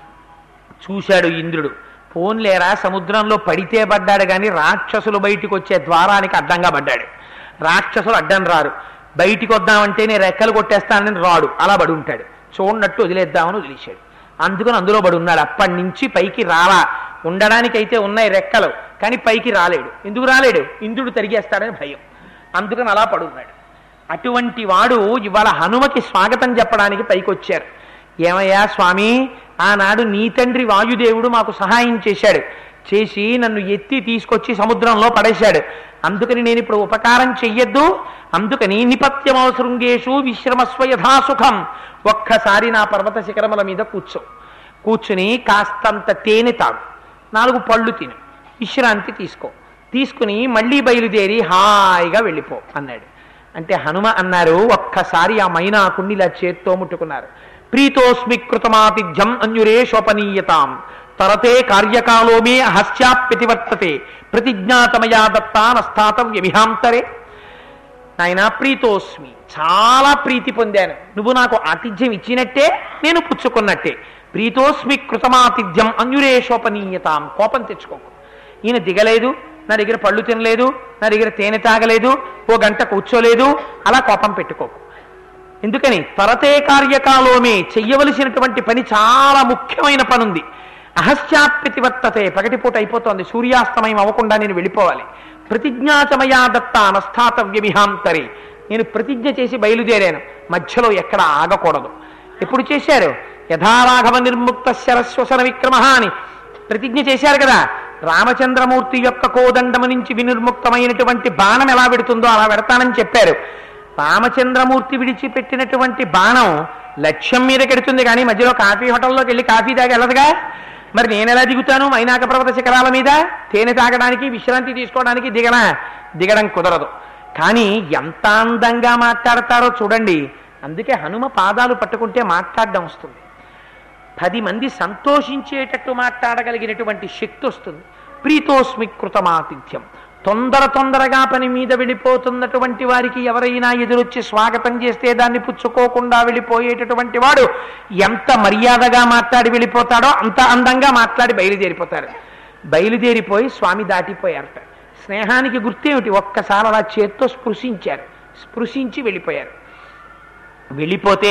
చూశాడు ఇంద్రుడు పోన్లేరా సముద్రంలో పడితే పడ్డాడు కానీ రాక్షసులు బయటికి వచ్చే ద్వారానికి అడ్డంగా పడ్డాడు రాక్షసులు అడ్డం రారు బయటికి వద్దామంటే నేను రెక్కలు కొట్టేస్తానని రాడు అలా పడి ఉంటాడు చూడనట్టు వదిలేద్దామని వదిలేశాడు అందుకని అందులో పడి ఉన్నాడు అప్పటి నుంచి పైకి రాలా ఉండడానికైతే ఉన్నాయి రెక్కలు కానీ పైకి రాలేడు ఎందుకు రాలేడు ఇంద్రుడు తరిగేస్తాడని భయం అందుకని అలా పడున్నాడు అటువంటి వాడు ఇవాళ హనుమకి స్వాగతం చెప్పడానికి పైకి వచ్చారు ఏమయ్యా స్వామి ఆనాడు నీ తండ్రి వాయుదేవుడు మాకు సహాయం చేశాడు చేసి నన్ను ఎత్తి తీసుకొచ్చి సముద్రంలో పడేశాడు అందుకని నేను ఇప్పుడు ఉపకారం చెయ్యొద్దు అందుకని నిపత్యమో శృంగేషు విశ్రమస్వ యథాసుఖం ఒక్కసారి నా పర్వత శిఖరముల మీద కూర్చో కూర్చుని కాస్తంత తేనె తాగు నాలుగు పళ్ళు తిను విశ్రాంతి తీసుకో తీసుకుని మళ్ళీ బయలుదేరి హాయిగా వెళ్ళిపో అన్నాడు అంటే హనుమ అన్నారు ఒక్కసారి ఆ మైనాకుణ్ణి ఇలా చేత్తో ముట్టుకున్నారు ప్రీతోస్మి కృతమాతిథ్యం అన్యురేషోపనీయతాం తరతే కార్యకాలో మే హస్యాప్యతివర్తతే ప్రతిజ్ఞాతమయా దత్తానస్థాతం వ్యమిహాంతరే నాయన ప్రీతోస్మి చాలా ప్రీతి పొందాను నువ్వు నాకు ఆతిథ్యం ఇచ్చినట్టే నేను పుచ్చుకున్నట్టే ప్రీతోస్మి కృతమాతిథ్యం అన్యురేషోపనీయతాం కోపం తెచ్చుకోకు ఈయన దిగలేదు నా దగ్గర పళ్ళు తినలేదు నా దగ్గర తేనె తాగలేదు ఓ గంట కూర్చోలేదు అలా కోపం పెట్టుకోకు ఎందుకని తరతే కార్యకాలోమే చెయ్యవలసినటువంటి పని చాలా ముఖ్యమైన పని ఉంది అహస్యాప్యతివర్తతే పగటిపూట అయిపోతోంది సూర్యాస్తమయం అవ్వకుండా నేను వెళ్ళిపోవాలి ప్రతిజ్ఞాచమయా దత్త అనస్థాతవ్యమిహాంతరే నేను ప్రతిజ్ఞ చేసి బయలుదేరాను మధ్యలో ఎక్కడ ఆగకూడదు ఎప్పుడు చేశారు యథారాఘవ నిర్ముక్త శరస్వసన విక్రమ అని ప్రతిజ్ఞ చేశారు కదా రామచంద్రమూర్తి యొక్క కోదండము నుంచి వినిర్ముక్తమైనటువంటి బాణం ఎలా పెడుతుందో అలా పెడతానని చెప్పారు రామచంద్రమూర్తి విడిచిపెట్టినటువంటి బాణం లక్ష్యం మీద కెడుతుంది కానీ మధ్యలో కాఫీ హోటల్లోకి వెళ్ళి కాఫీ తాగి వెళ్ళదుగా మరి నేను ఎలా దిగుతాను మైనాక పర్వత శిఖరాల మీద తేనె తాగడానికి విశ్రాంతి తీసుకోవడానికి దిగనా దిగడం కుదరదు కానీ ఎంత అందంగా మాట్లాడతారో చూడండి అందుకే హనుమ పాదాలు పట్టుకుంటే మాట్లాడడం వస్తుంది పది మంది సంతోషించేటట్టు మాట్లాడగలిగినటువంటి శక్తి వస్తుంది ప్రీతోస్మి కృతమాతిథ్యం తొందర తొందరగా పని మీద వెళ్ళిపోతున్నటువంటి వారికి ఎవరైనా ఎదురొచ్చి స్వాగతం చేస్తే దాన్ని పుచ్చుకోకుండా వెళ్ళిపోయేటటువంటి వాడు ఎంత మర్యాదగా మాట్లాడి వెళ్ళిపోతాడో అంత అందంగా మాట్లాడి బయలుదేరిపోతారు బయలుదేరిపోయి స్వామి దాటిపోయారట స్నేహానికి గుర్తేమిటి ఒక్కసారి అలా చేత్తో స్పృశించారు స్పృశించి వెళ్ళిపోయారు వెళ్ళిపోతే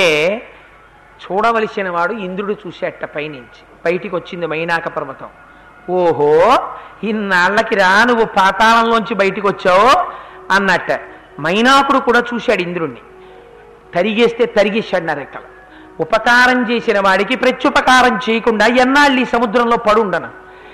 చూడవలసిన వాడు ఇంద్రుడు చూసేట పైనుంచి బయటికి వచ్చింది మైనాక పర్వతం ఓహో ఇన్నాళ్ళకి రా నువ్వు పాతాళంలోంచి బయటికి వచ్చావు అన్నట్ట మైనాకుడు కూడా చూశాడు ఇంద్రుణ్ణి తరిగేస్తే తరిగేశాడు నా రెక్కలు ఉపకారం చేసిన వాడికి ప్రత్యుపకారం చేయకుండా ఎన్నాళ్ళు ఈ సముద్రంలో పడుండను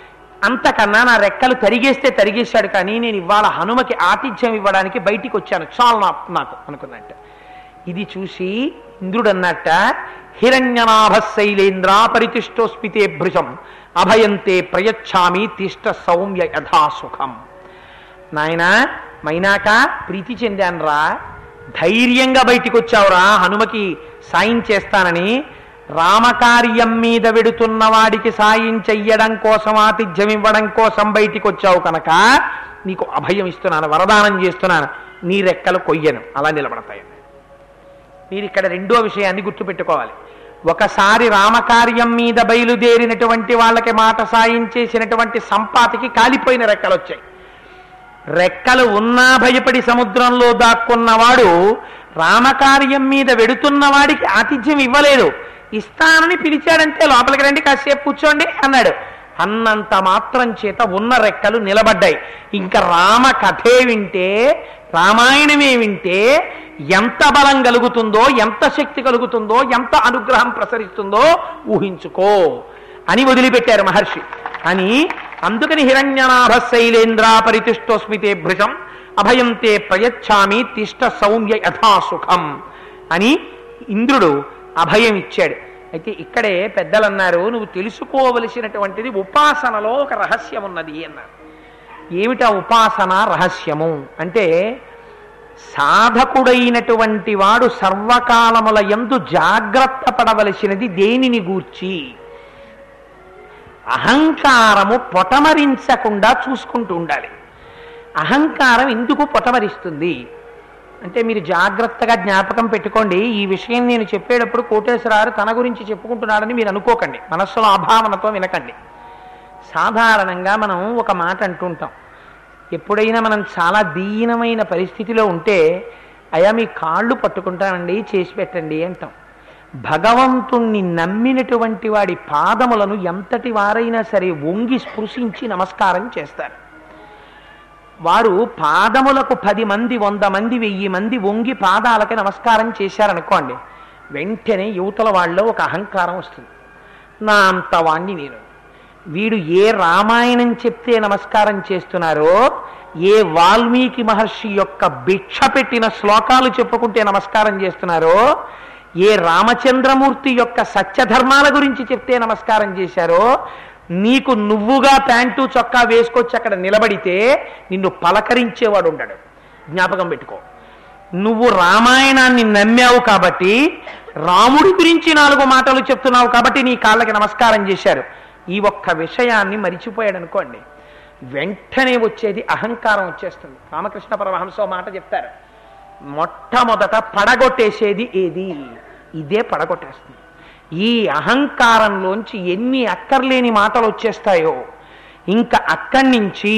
అంతకన్నా నా రెక్కలు తరిగేస్తే తరిగేశాడు కానీ నేను ఇవాళ హనుమకి ఆతిథ్యం ఇవ్వడానికి బయటికి వచ్చాను చాలు నా నాకు అనుకున్నట్ట ఇది చూసి ఇంద్రుడు అన్నట్ట హిరణ్యనాభ శైలేంద్ర పరితిష్టోస్మితే భృశం అభయంతే ప్రయచ్ఛామి తిష్ట సౌమ్య యథాసుఖం నాయనా మైనాక ప్రీతి చెందానురా ధైర్యంగా బయటికి వచ్చావురా హనుమకి సాయం చేస్తానని రామకార్యం మీద వెడుతున్న వాడికి సాయం చెయ్యడం కోసం ఆతిథ్యం ఇవ్వడం కోసం బయటికి వచ్చావు కనుక నీకు అభయం ఇస్తున్నాను వరదానం చేస్తున్నాను నీ రెక్కలు కొయ్యను అలా నిలబడతాయి మీరు ఇక్కడ రెండో విషయాన్ని గుర్తుపెట్టుకోవాలి ఒకసారి రామకార్యం మీద బయలుదేరినటువంటి వాళ్ళకి మాట సాయం చేసినటువంటి సంపాతికి కాలిపోయిన రెక్కలు వచ్చాయి రెక్కలు ఉన్నా భయపడి సముద్రంలో దాక్కున్నవాడు రామకార్యం మీద వెడుతున్న వాడికి ఆతిథ్యం ఇవ్వలేదు ఇస్తానని పిలిచాడంటే లోపలికి రండి కాసేపు కూర్చోండి అన్నాడు అన్నంత మాత్రం చేత ఉన్న రెక్కలు నిలబడ్డాయి ఇంకా రామ కథే వింటే రామాయణమే వింటే ఎంత బలం కలుగుతుందో ఎంత శక్తి కలుగుతుందో ఎంత అనుగ్రహం ప్రసరిస్తుందో ఊహించుకో అని వదిలిపెట్టారు మహర్షి అని అందుకని హిరణ్యనాభ శైలేంద్ర పరితిష్టోస్మితే భృశం అభయంతే ప్రయచ్ఛామి తిష్ట సౌమ్య యథాసుఖం అని ఇంద్రుడు అభయం ఇచ్చాడు అయితే ఇక్కడే పెద్దలు అన్నారు నువ్వు తెలుసుకోవలసినటువంటిది ఉపాసనలో ఒక రహస్యం ఉన్నది అన్నారు ఏమిటా ఉపాసన రహస్యము అంటే సాధకుడైనటువంటి వాడు సర్వకాలముల ఎందు జాగ్రత్త పడవలసినది దేనిని గూర్చి అహంకారము పొటమరించకుండా చూసుకుంటూ ఉండాలి అహంకారం ఎందుకు పొటమరిస్తుంది అంటే మీరు జాగ్రత్తగా జ్ఞాపకం పెట్టుకోండి ఈ విషయం నేను చెప్పేటప్పుడు కోటేశ్వరారు తన గురించి చెప్పుకుంటున్నాడని మీరు అనుకోకండి మనస్సులో అభావనతో వినకండి సాధారణంగా మనం ఒక మాట అంటుంటాం ఎప్పుడైనా మనం చాలా దీనమైన పరిస్థితిలో ఉంటే అయా మీ కాళ్ళు పట్టుకుంటానండి చేసి పెట్టండి అంటాం భగవంతుణ్ణి నమ్మినటువంటి వాడి పాదములను ఎంతటి వారైనా సరే వంగి స్పృశించి నమస్కారం చేస్తారు వారు పాదములకు పది మంది వంద మంది వెయ్యి మంది వంగి పాదాలకి నమస్కారం చేశారనుకోండి వెంటనే యువతల వాళ్ళలో ఒక అహంకారం వస్తుంది నా అంత వాణ్ణి నేను వీడు ఏ రామాయణం చెప్తే నమస్కారం చేస్తున్నారో ఏ వాల్మీకి మహర్షి యొక్క భిక్ష పెట్టిన శ్లోకాలు చెప్పుకుంటే నమస్కారం చేస్తున్నారో ఏ రామచంద్రమూర్తి యొక్క సత్యధర్మాల గురించి చెప్తే నమస్కారం చేశారో నీకు నువ్వుగా ప్యాంటు చొక్కా వేసుకొచ్చి అక్కడ నిలబడితే నిన్ను పలకరించేవాడు ఉండడు జ్ఞాపకం పెట్టుకో నువ్వు రామాయణాన్ని నమ్మావు కాబట్టి రాముడి గురించి నాలుగు మాటలు చెప్తున్నావు కాబట్టి నీ కాళ్ళకి నమస్కారం చేశారు ఈ ఒక్క విషయాన్ని మరిచిపోయాడు అనుకోండి వెంటనే వచ్చేది అహంకారం వచ్చేస్తుంది రామకృష్ణ పరమహంస ఓ మాట చెప్తారు మొట్టమొదట పడగొట్టేసేది ఏది ఇదే పడగొట్టేస్తుంది ఈ అహంకారంలోంచి ఎన్ని అక్కర్లేని మాటలు వచ్చేస్తాయో ఇంకా అక్కడి నుంచి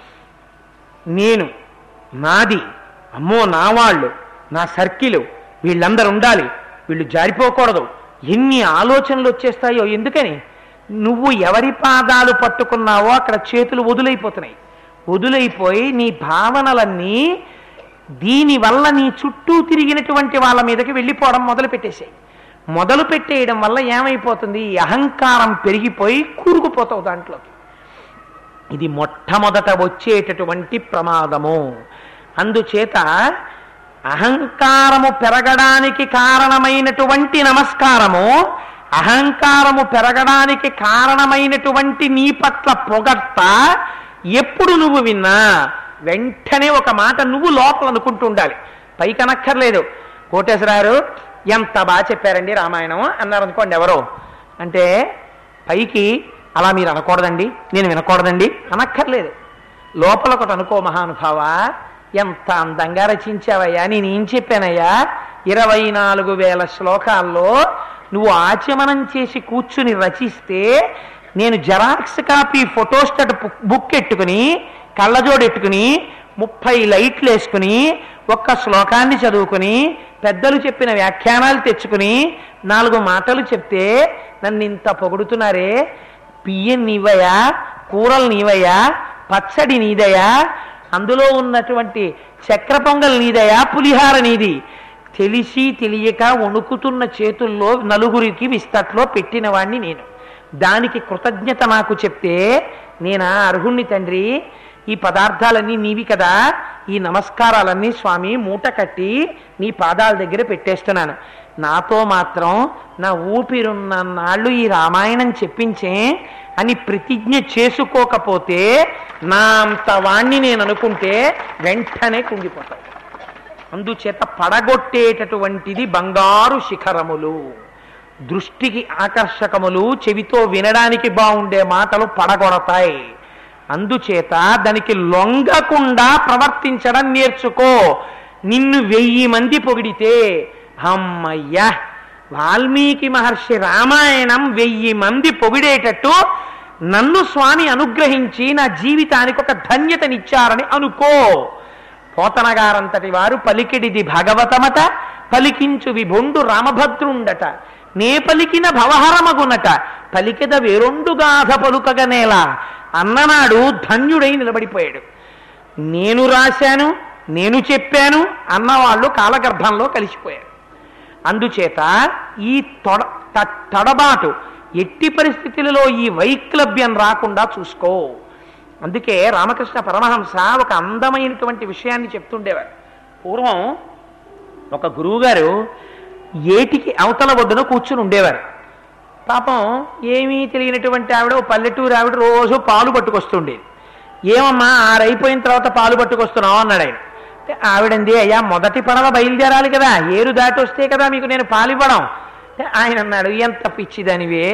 నేను నాది అమ్మో నా వాళ్ళు నా సర్కిలు వీళ్ళందరూ ఉండాలి వీళ్ళు జారిపోకూడదు ఎన్ని ఆలోచనలు వచ్చేస్తాయో ఎందుకని నువ్వు ఎవరి పాదాలు పట్టుకున్నావో అక్కడ చేతులు వదులైపోతున్నాయి వదులైపోయి నీ భావనలన్నీ దీనివల్ల నీ చుట్టూ తిరిగినటువంటి వాళ్ళ మీదకి వెళ్ళిపోవడం మొదలు పెట్టేశాయి మొదలు పెట్టేయడం వల్ల ఏమైపోతుంది ఈ అహంకారం పెరిగిపోయి కూరుకుపోతావు దాంట్లోకి ఇది మొట్టమొదట వచ్చేటటువంటి ప్రమాదము అందుచేత అహంకారము పెరగడానికి కారణమైనటువంటి నమస్కారము అహంకారము పెరగడానికి కారణమైనటువంటి నీ పట్ల పొగడ్త ఎప్పుడు నువ్వు విన్నా వెంటనే ఒక మాట నువ్వు లోపల అనుకుంటూ ఉండాలి పైకి అనక్కర్లేదు కోటేశ్వరారు ఎంత బాగా చెప్పారండి రామాయణం అన్నారు అనుకోండి ఎవరో అంటే పైకి అలా మీరు అనకూడదండి నేను వినకూడదండి అనక్కర్లేదు లోపల ఒకటి అనుకో మహానుభావ ఎంత అందంగా రచించావయ్యా నేనేం చెప్పానయ్యా ఇరవై నాలుగు వేల శ్లోకాల్లో నువ్వు ఆచమనం చేసి కూర్చుని రచిస్తే నేను జెరాక్స్ కాపీ ఫోటోస్టట్ బుక్ ఎట్టుకుని కళ్ళజోడెట్టుకుని ముప్పై లైట్లు వేసుకుని ఒక్క శ్లోకాన్ని చదువుకుని పెద్దలు చెప్పిన వ్యాఖ్యానాలు తెచ్చుకుని నాలుగు మాటలు చెప్తే నన్ను ఇంత పొగుడుతున్నారే బియ్యం నీవయ్యా కూరలు నీవయ్యా పచ్చడి నీదయ్యా అందులో ఉన్నటువంటి చక్ర పొంగల్ నీదయ్యా పులిహార నీది తెలిసి తెలియక వణుకుతున్న చేతుల్లో నలుగురికి విస్తట్లో పెట్టిన వాణ్ణి నేను దానికి కృతజ్ఞత నాకు చెప్తే నేనా అర్హుణ్ణి తండ్రి ఈ పదార్థాలన్నీ నీవి కదా ఈ నమస్కారాలన్నీ స్వామి మూట కట్టి నీ పాదాల దగ్గర పెట్టేస్తున్నాను నాతో మాత్రం నా ఊపిరున్న నాళ్ళు ఈ రామాయణం చెప్పించే అని ప్రతిజ్ఞ చేసుకోకపోతే నా అంత వాణ్ణి నేను అనుకుంటే వెంటనే కుంగిపోతాను అందుచేత పడగొట్టేటటువంటిది బంగారు శిఖరములు దృష్టికి ఆకర్షకములు చెవితో వినడానికి బాగుండే మాటలు పడగొడతాయి అందుచేత దానికి లొంగకుండా ప్రవర్తించడం నేర్చుకో నిన్ను వెయ్యి మంది పొగిడితే అమ్మయ్యా వాల్మీకి మహర్షి రామాయణం వెయ్యి మంది పొగిడేటట్టు నన్ను స్వామి అనుగ్రహించి నా జీవితానికి ఒక ధన్యతనిచ్చారని అనుకో పోతనగారంతటి వారు పలికిడిది భాగవతమట పలికించు విభుండు రామభద్రుండట నే పలికిన భవహరమగునట పలికెద వేరొండు గాథ పలుకగనేలా అన్ననాడు ధన్యుడై నిలబడిపోయాడు నేను రాశాను నేను చెప్పాను అన్నవాళ్ళు కాలగర్భంలో కలిసిపోయారు అందుచేత ఈ తొడ త- తడబాటు ఎట్టి పరిస్థితులలో ఈ వైక్లభ్యం రాకుండా చూసుకో అందుకే రామకృష్ణ పరమహంస ఒక అందమైనటువంటి విషయాన్ని చెప్తుండేవారు పూర్వం ఒక గురువుగారు ఏటికి అవతల ఒడ్డున కూర్చుని ఉండేవారు పాపం ఏమీ తెలియనటువంటి ఆవిడ ఓ పల్లెటూరు ఆవిడ రోజు పాలు పట్టుకొస్తుండేది ఏమమ్మా ఆరైపోయిన తర్వాత పాలు పట్టుకొస్తున్నావు అన్నాడు ఆయన అంటే ఆవిడంది అయ్యా మొదటి పడవ బయలుదేరాలి కదా ఏరు దాటి వస్తే కదా మీకు నేను పాలు ఇవ్వడం అంటే ఆయన అన్నాడు ఎంత పిచ్చిదనివే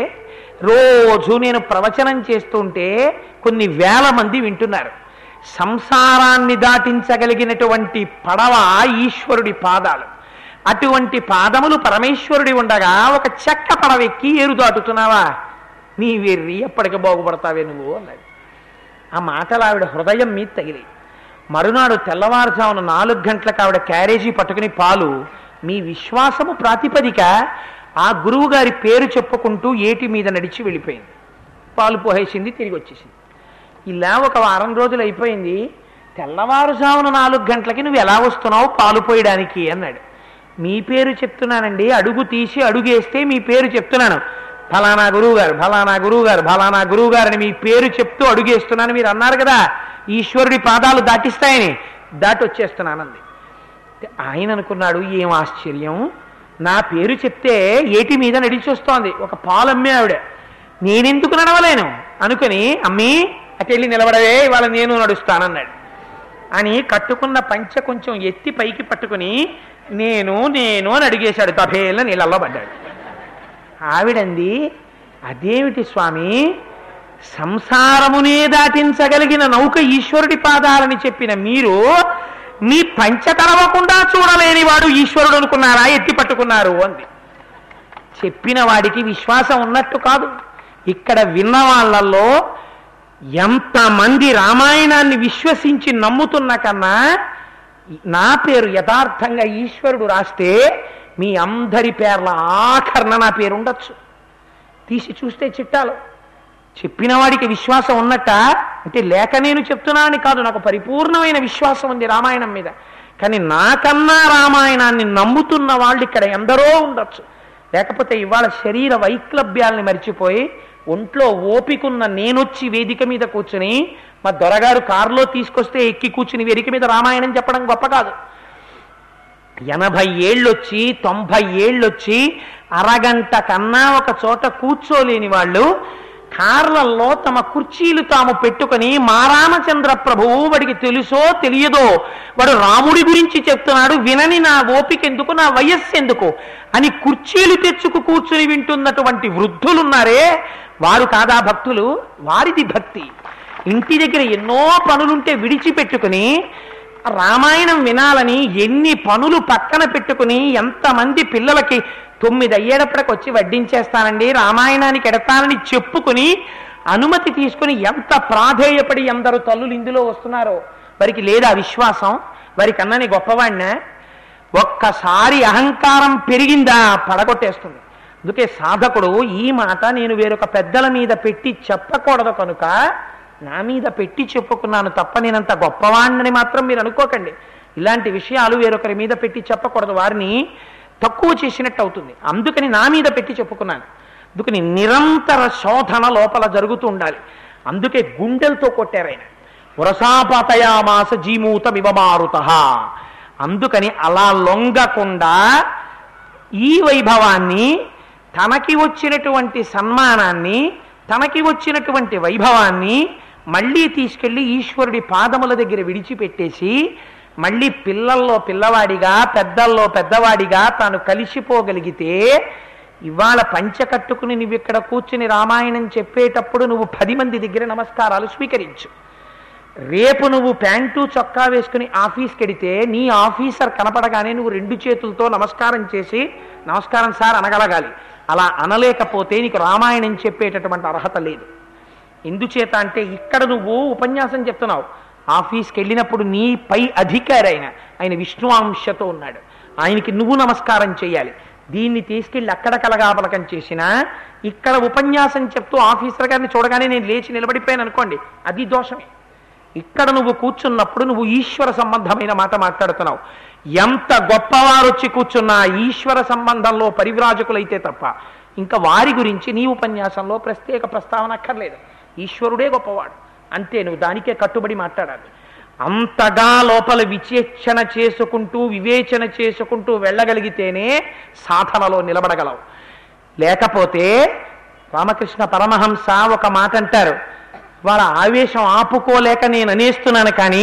రోజు నేను ప్రవచనం చేస్తుంటే కొన్ని వేల మంది వింటున్నారు సంసారాన్ని దాటించగలిగినటువంటి పడవ ఈశ్వరుడి పాదాలు అటువంటి పాదములు పరమేశ్వరుడి ఉండగా ఒక చెక్క పడవెక్కి ఏరు దాటుతున్నావా నీ వెర్రి ఎప్పటికి బాగుపడతావే నువ్వు అన్నాడు ఆ మాటలు ఆవిడ హృదయం మీద తగిలి మరునాడు తెల్లవారుజామున నాలుగు గంటలకు ఆవిడ క్యారేజీ పట్టుకుని పాలు మీ విశ్వాసము ప్రాతిపదిక ఆ గురువు గారి పేరు చెప్పుకుంటూ ఏటి మీద నడిచి వెళ్ళిపోయింది పాలు పోసేసింది తిరిగి వచ్చేసింది ఇలా ఒక వారం రోజులు అయిపోయింది తెల్లవారుజామున నాలుగు గంటలకి నువ్వు ఎలా వస్తున్నావు పాలు పోయడానికి అన్నాడు మీ పేరు చెప్తున్నానండి అడుగు తీసి అడుగేస్తే మీ పేరు చెప్తున్నాను ఫలానా గురువు గారు ఫలానా గురువు గారు ఫలానా గురువు గారు అని మీ పేరు చెప్తూ అడుగేస్తున్నాను మీరు అన్నారు కదా ఈశ్వరుడి పాదాలు దాటిస్తాయని దాటి వచ్చేస్తున్నానంది ఆయన అనుకున్నాడు ఏం ఆశ్చర్యం నా పేరు చెప్తే ఏటి మీద నడిచొస్తోంది ఒక పాలు అమ్మే ఆవిడ నేనెందుకు నడవలేను అనుకుని అమ్మీ అటెళ్ళి నిలబడవే ఇవాళ నేను నడుస్తానన్నాడు అని కట్టుకున్న పంచ కొంచెం ఎత్తి పైకి పట్టుకుని నేను నేను అని అడిగేశాడు తభేళ్ళ నీళ్ళల్లో పడ్డాడు ఆవిడంది అదేమిటి స్వామి సంసారమునే దాటించగలిగిన నౌక ఈశ్వరుడి పాదాలని చెప్పిన మీరు మీ పంచ తరవకుండా చూడలేని వాడు ఈశ్వరుడు అనుకున్నారా ఎత్తి పట్టుకున్నారు అంది చెప్పిన వాడికి విశ్వాసం ఉన్నట్టు కాదు ఇక్కడ విన్న వాళ్ళల్లో ఎంతమంది రామాయణాన్ని విశ్వసించి నమ్ముతున్న కన్నా నా పేరు యథార్థంగా ఈశ్వరుడు రాస్తే మీ అందరి పేర్ల ఆఖరణ నా పేరు ఉండొచ్చు తీసి చూస్తే చిట్టాలు చెప్పిన వాడికి విశ్వాసం ఉన్నట్ట అంటే లేక నేను చెప్తున్నానని కాదు నాకు పరిపూర్ణమైన విశ్వాసం ఉంది రామాయణం మీద కానీ నాకన్నా రామాయణాన్ని నమ్ముతున్న వాళ్ళు ఇక్కడ ఎందరో ఉండొచ్చు లేకపోతే ఇవాళ శరీర వైక్లభ్యాల్ని మర్చిపోయి ఒంట్లో ఓపికున్న నేనొచ్చి వేదిక మీద కూర్చుని మా దొరగారు కారులో తీసుకొస్తే ఎక్కి కూర్చుని వేదిక మీద రామాయణం చెప్పడం గొప్ప కాదు ఎనభై ఏళ్ళొచ్చి తొంభై ఏళ్ళొచ్చి అరగంట కన్నా ఒక చోట కూర్చోలేని వాళ్ళు కార్లల్లో తమ కుర్చీలు తాము పెట్టుకొని మా రామచంద్ర ప్రభువు వాడికి తెలుసో తెలియదో వాడు రాముడి గురించి చెప్తున్నాడు వినని నా ఓపిక ఎందుకు నా వయస్సు ఎందుకు అని కుర్చీలు తెచ్చుకు కూర్చుని వింటున్నటువంటి వృద్ధులున్నారే వారు కాదా భక్తులు వారిది భక్తి ఇంటి దగ్గర ఎన్నో పనులుంటే విడిచిపెట్టుకుని రామాయణం వినాలని ఎన్ని పనులు పక్కన పెట్టుకుని ఎంతమంది పిల్లలకి తొమ్మిది అయ్యేటప్పటికి వచ్చి వడ్డించేస్తానండి రామాయణానికి ఎడతానని చెప్పుకుని అనుమతి తీసుకుని ఎంత ప్రాధేయపడి ఎందరు తల్లులు ఇందులో వస్తున్నారో వారికి లేదా విశ్వాసం వారికి అన్నని గొప్పవాడినా ఒక్కసారి అహంకారం పెరిగిందా పడగొట్టేస్తుంది అందుకే సాధకుడు ఈ మాట నేను వేరొక పెద్దల మీద పెట్టి చెప్పకూడదు కనుక నా మీద పెట్టి చెప్పుకున్నాను తప్ప నేనంత గొప్పవాణ్ణని మాత్రం మీరు అనుకోకండి ఇలాంటి విషయాలు వేరొకరి మీద పెట్టి చెప్పకూడదు వారిని తక్కువ చేసినట్టు అవుతుంది అందుకని నా మీద పెట్టి చెప్పుకున్నాను అందుకని నిరంతర శోధన లోపల జరుగుతూ ఉండాలి అందుకే గుండెలతో కొట్టారు ఆయన వరసాపతయామాస జీమూత వివమారుత అందుకని అలా లొంగకుండా ఈ వైభవాన్ని తనకి వచ్చినటువంటి సన్మానాన్ని తనకి వచ్చినటువంటి వైభవాన్ని మళ్ళీ తీసుకెళ్లి ఈశ్వరుడి పాదముల దగ్గర విడిచిపెట్టేసి మళ్ళీ పిల్లల్లో పిల్లవాడిగా పెద్దల్లో పెద్దవాడిగా తాను కలిసిపోగలిగితే ఇవాళ పంచ కట్టుకుని నువ్వు ఇక్కడ కూర్చుని రామాయణం చెప్పేటప్పుడు నువ్వు పది మంది దగ్గర నమస్కారాలు స్వీకరించు రేపు నువ్వు ప్యాంటు చొక్కా వేసుకుని ఆఫీస్కి వెడితే నీ ఆఫీసర్ కనపడగానే నువ్వు రెండు చేతులతో నమస్కారం చేసి నమస్కారం సార్ అనగలగాలి అలా అనలేకపోతే నీకు రామాయణం చెప్పేటటువంటి అర్హత లేదు ఎందుచేత అంటే ఇక్కడ నువ్వు ఉపన్యాసం చెప్తున్నావు ఆఫీస్కి వెళ్ళినప్పుడు నీ పై అధికారి ఆయన ఆయన విష్ణువాంశతో ఉన్నాడు ఆయనకి నువ్వు నమస్కారం చేయాలి దీన్ని తీసుకెళ్ళి అక్కడ కలగాపలకం చేసినా ఇక్కడ ఉపన్యాసం చెప్తూ ఆఫీసర్ గారిని చూడగానే నేను లేచి నిలబడిపోయాను అనుకోండి అది దోషమే ఇక్కడ నువ్వు కూర్చున్నప్పుడు నువ్వు ఈశ్వర సంబంధమైన మాట మాట్లాడుతున్నావు ఎంత గొప్పవారు వచ్చి కూర్చున్నా ఈశ్వర సంబంధంలో పరివ్రాజకులైతే తప్ప ఇంకా వారి గురించి నీ ఉపన్యాసంలో ప్రత్యేక ప్రస్తావన అక్కర్లేదు ఈశ్వరుడే గొప్పవాడు అంతే నువ్వు దానికే కట్టుబడి మాట్లాడాలి అంతగా లోపల విచేక్షణ చేసుకుంటూ వివేచన చేసుకుంటూ వెళ్ళగలిగితేనే సాధనలో నిలబడగలవు లేకపోతే రామకృష్ణ పరమహంస ఒక మాట అంటారు వాళ్ళ ఆవేశం ఆపుకోలేక నేను అనేస్తున్నాను కానీ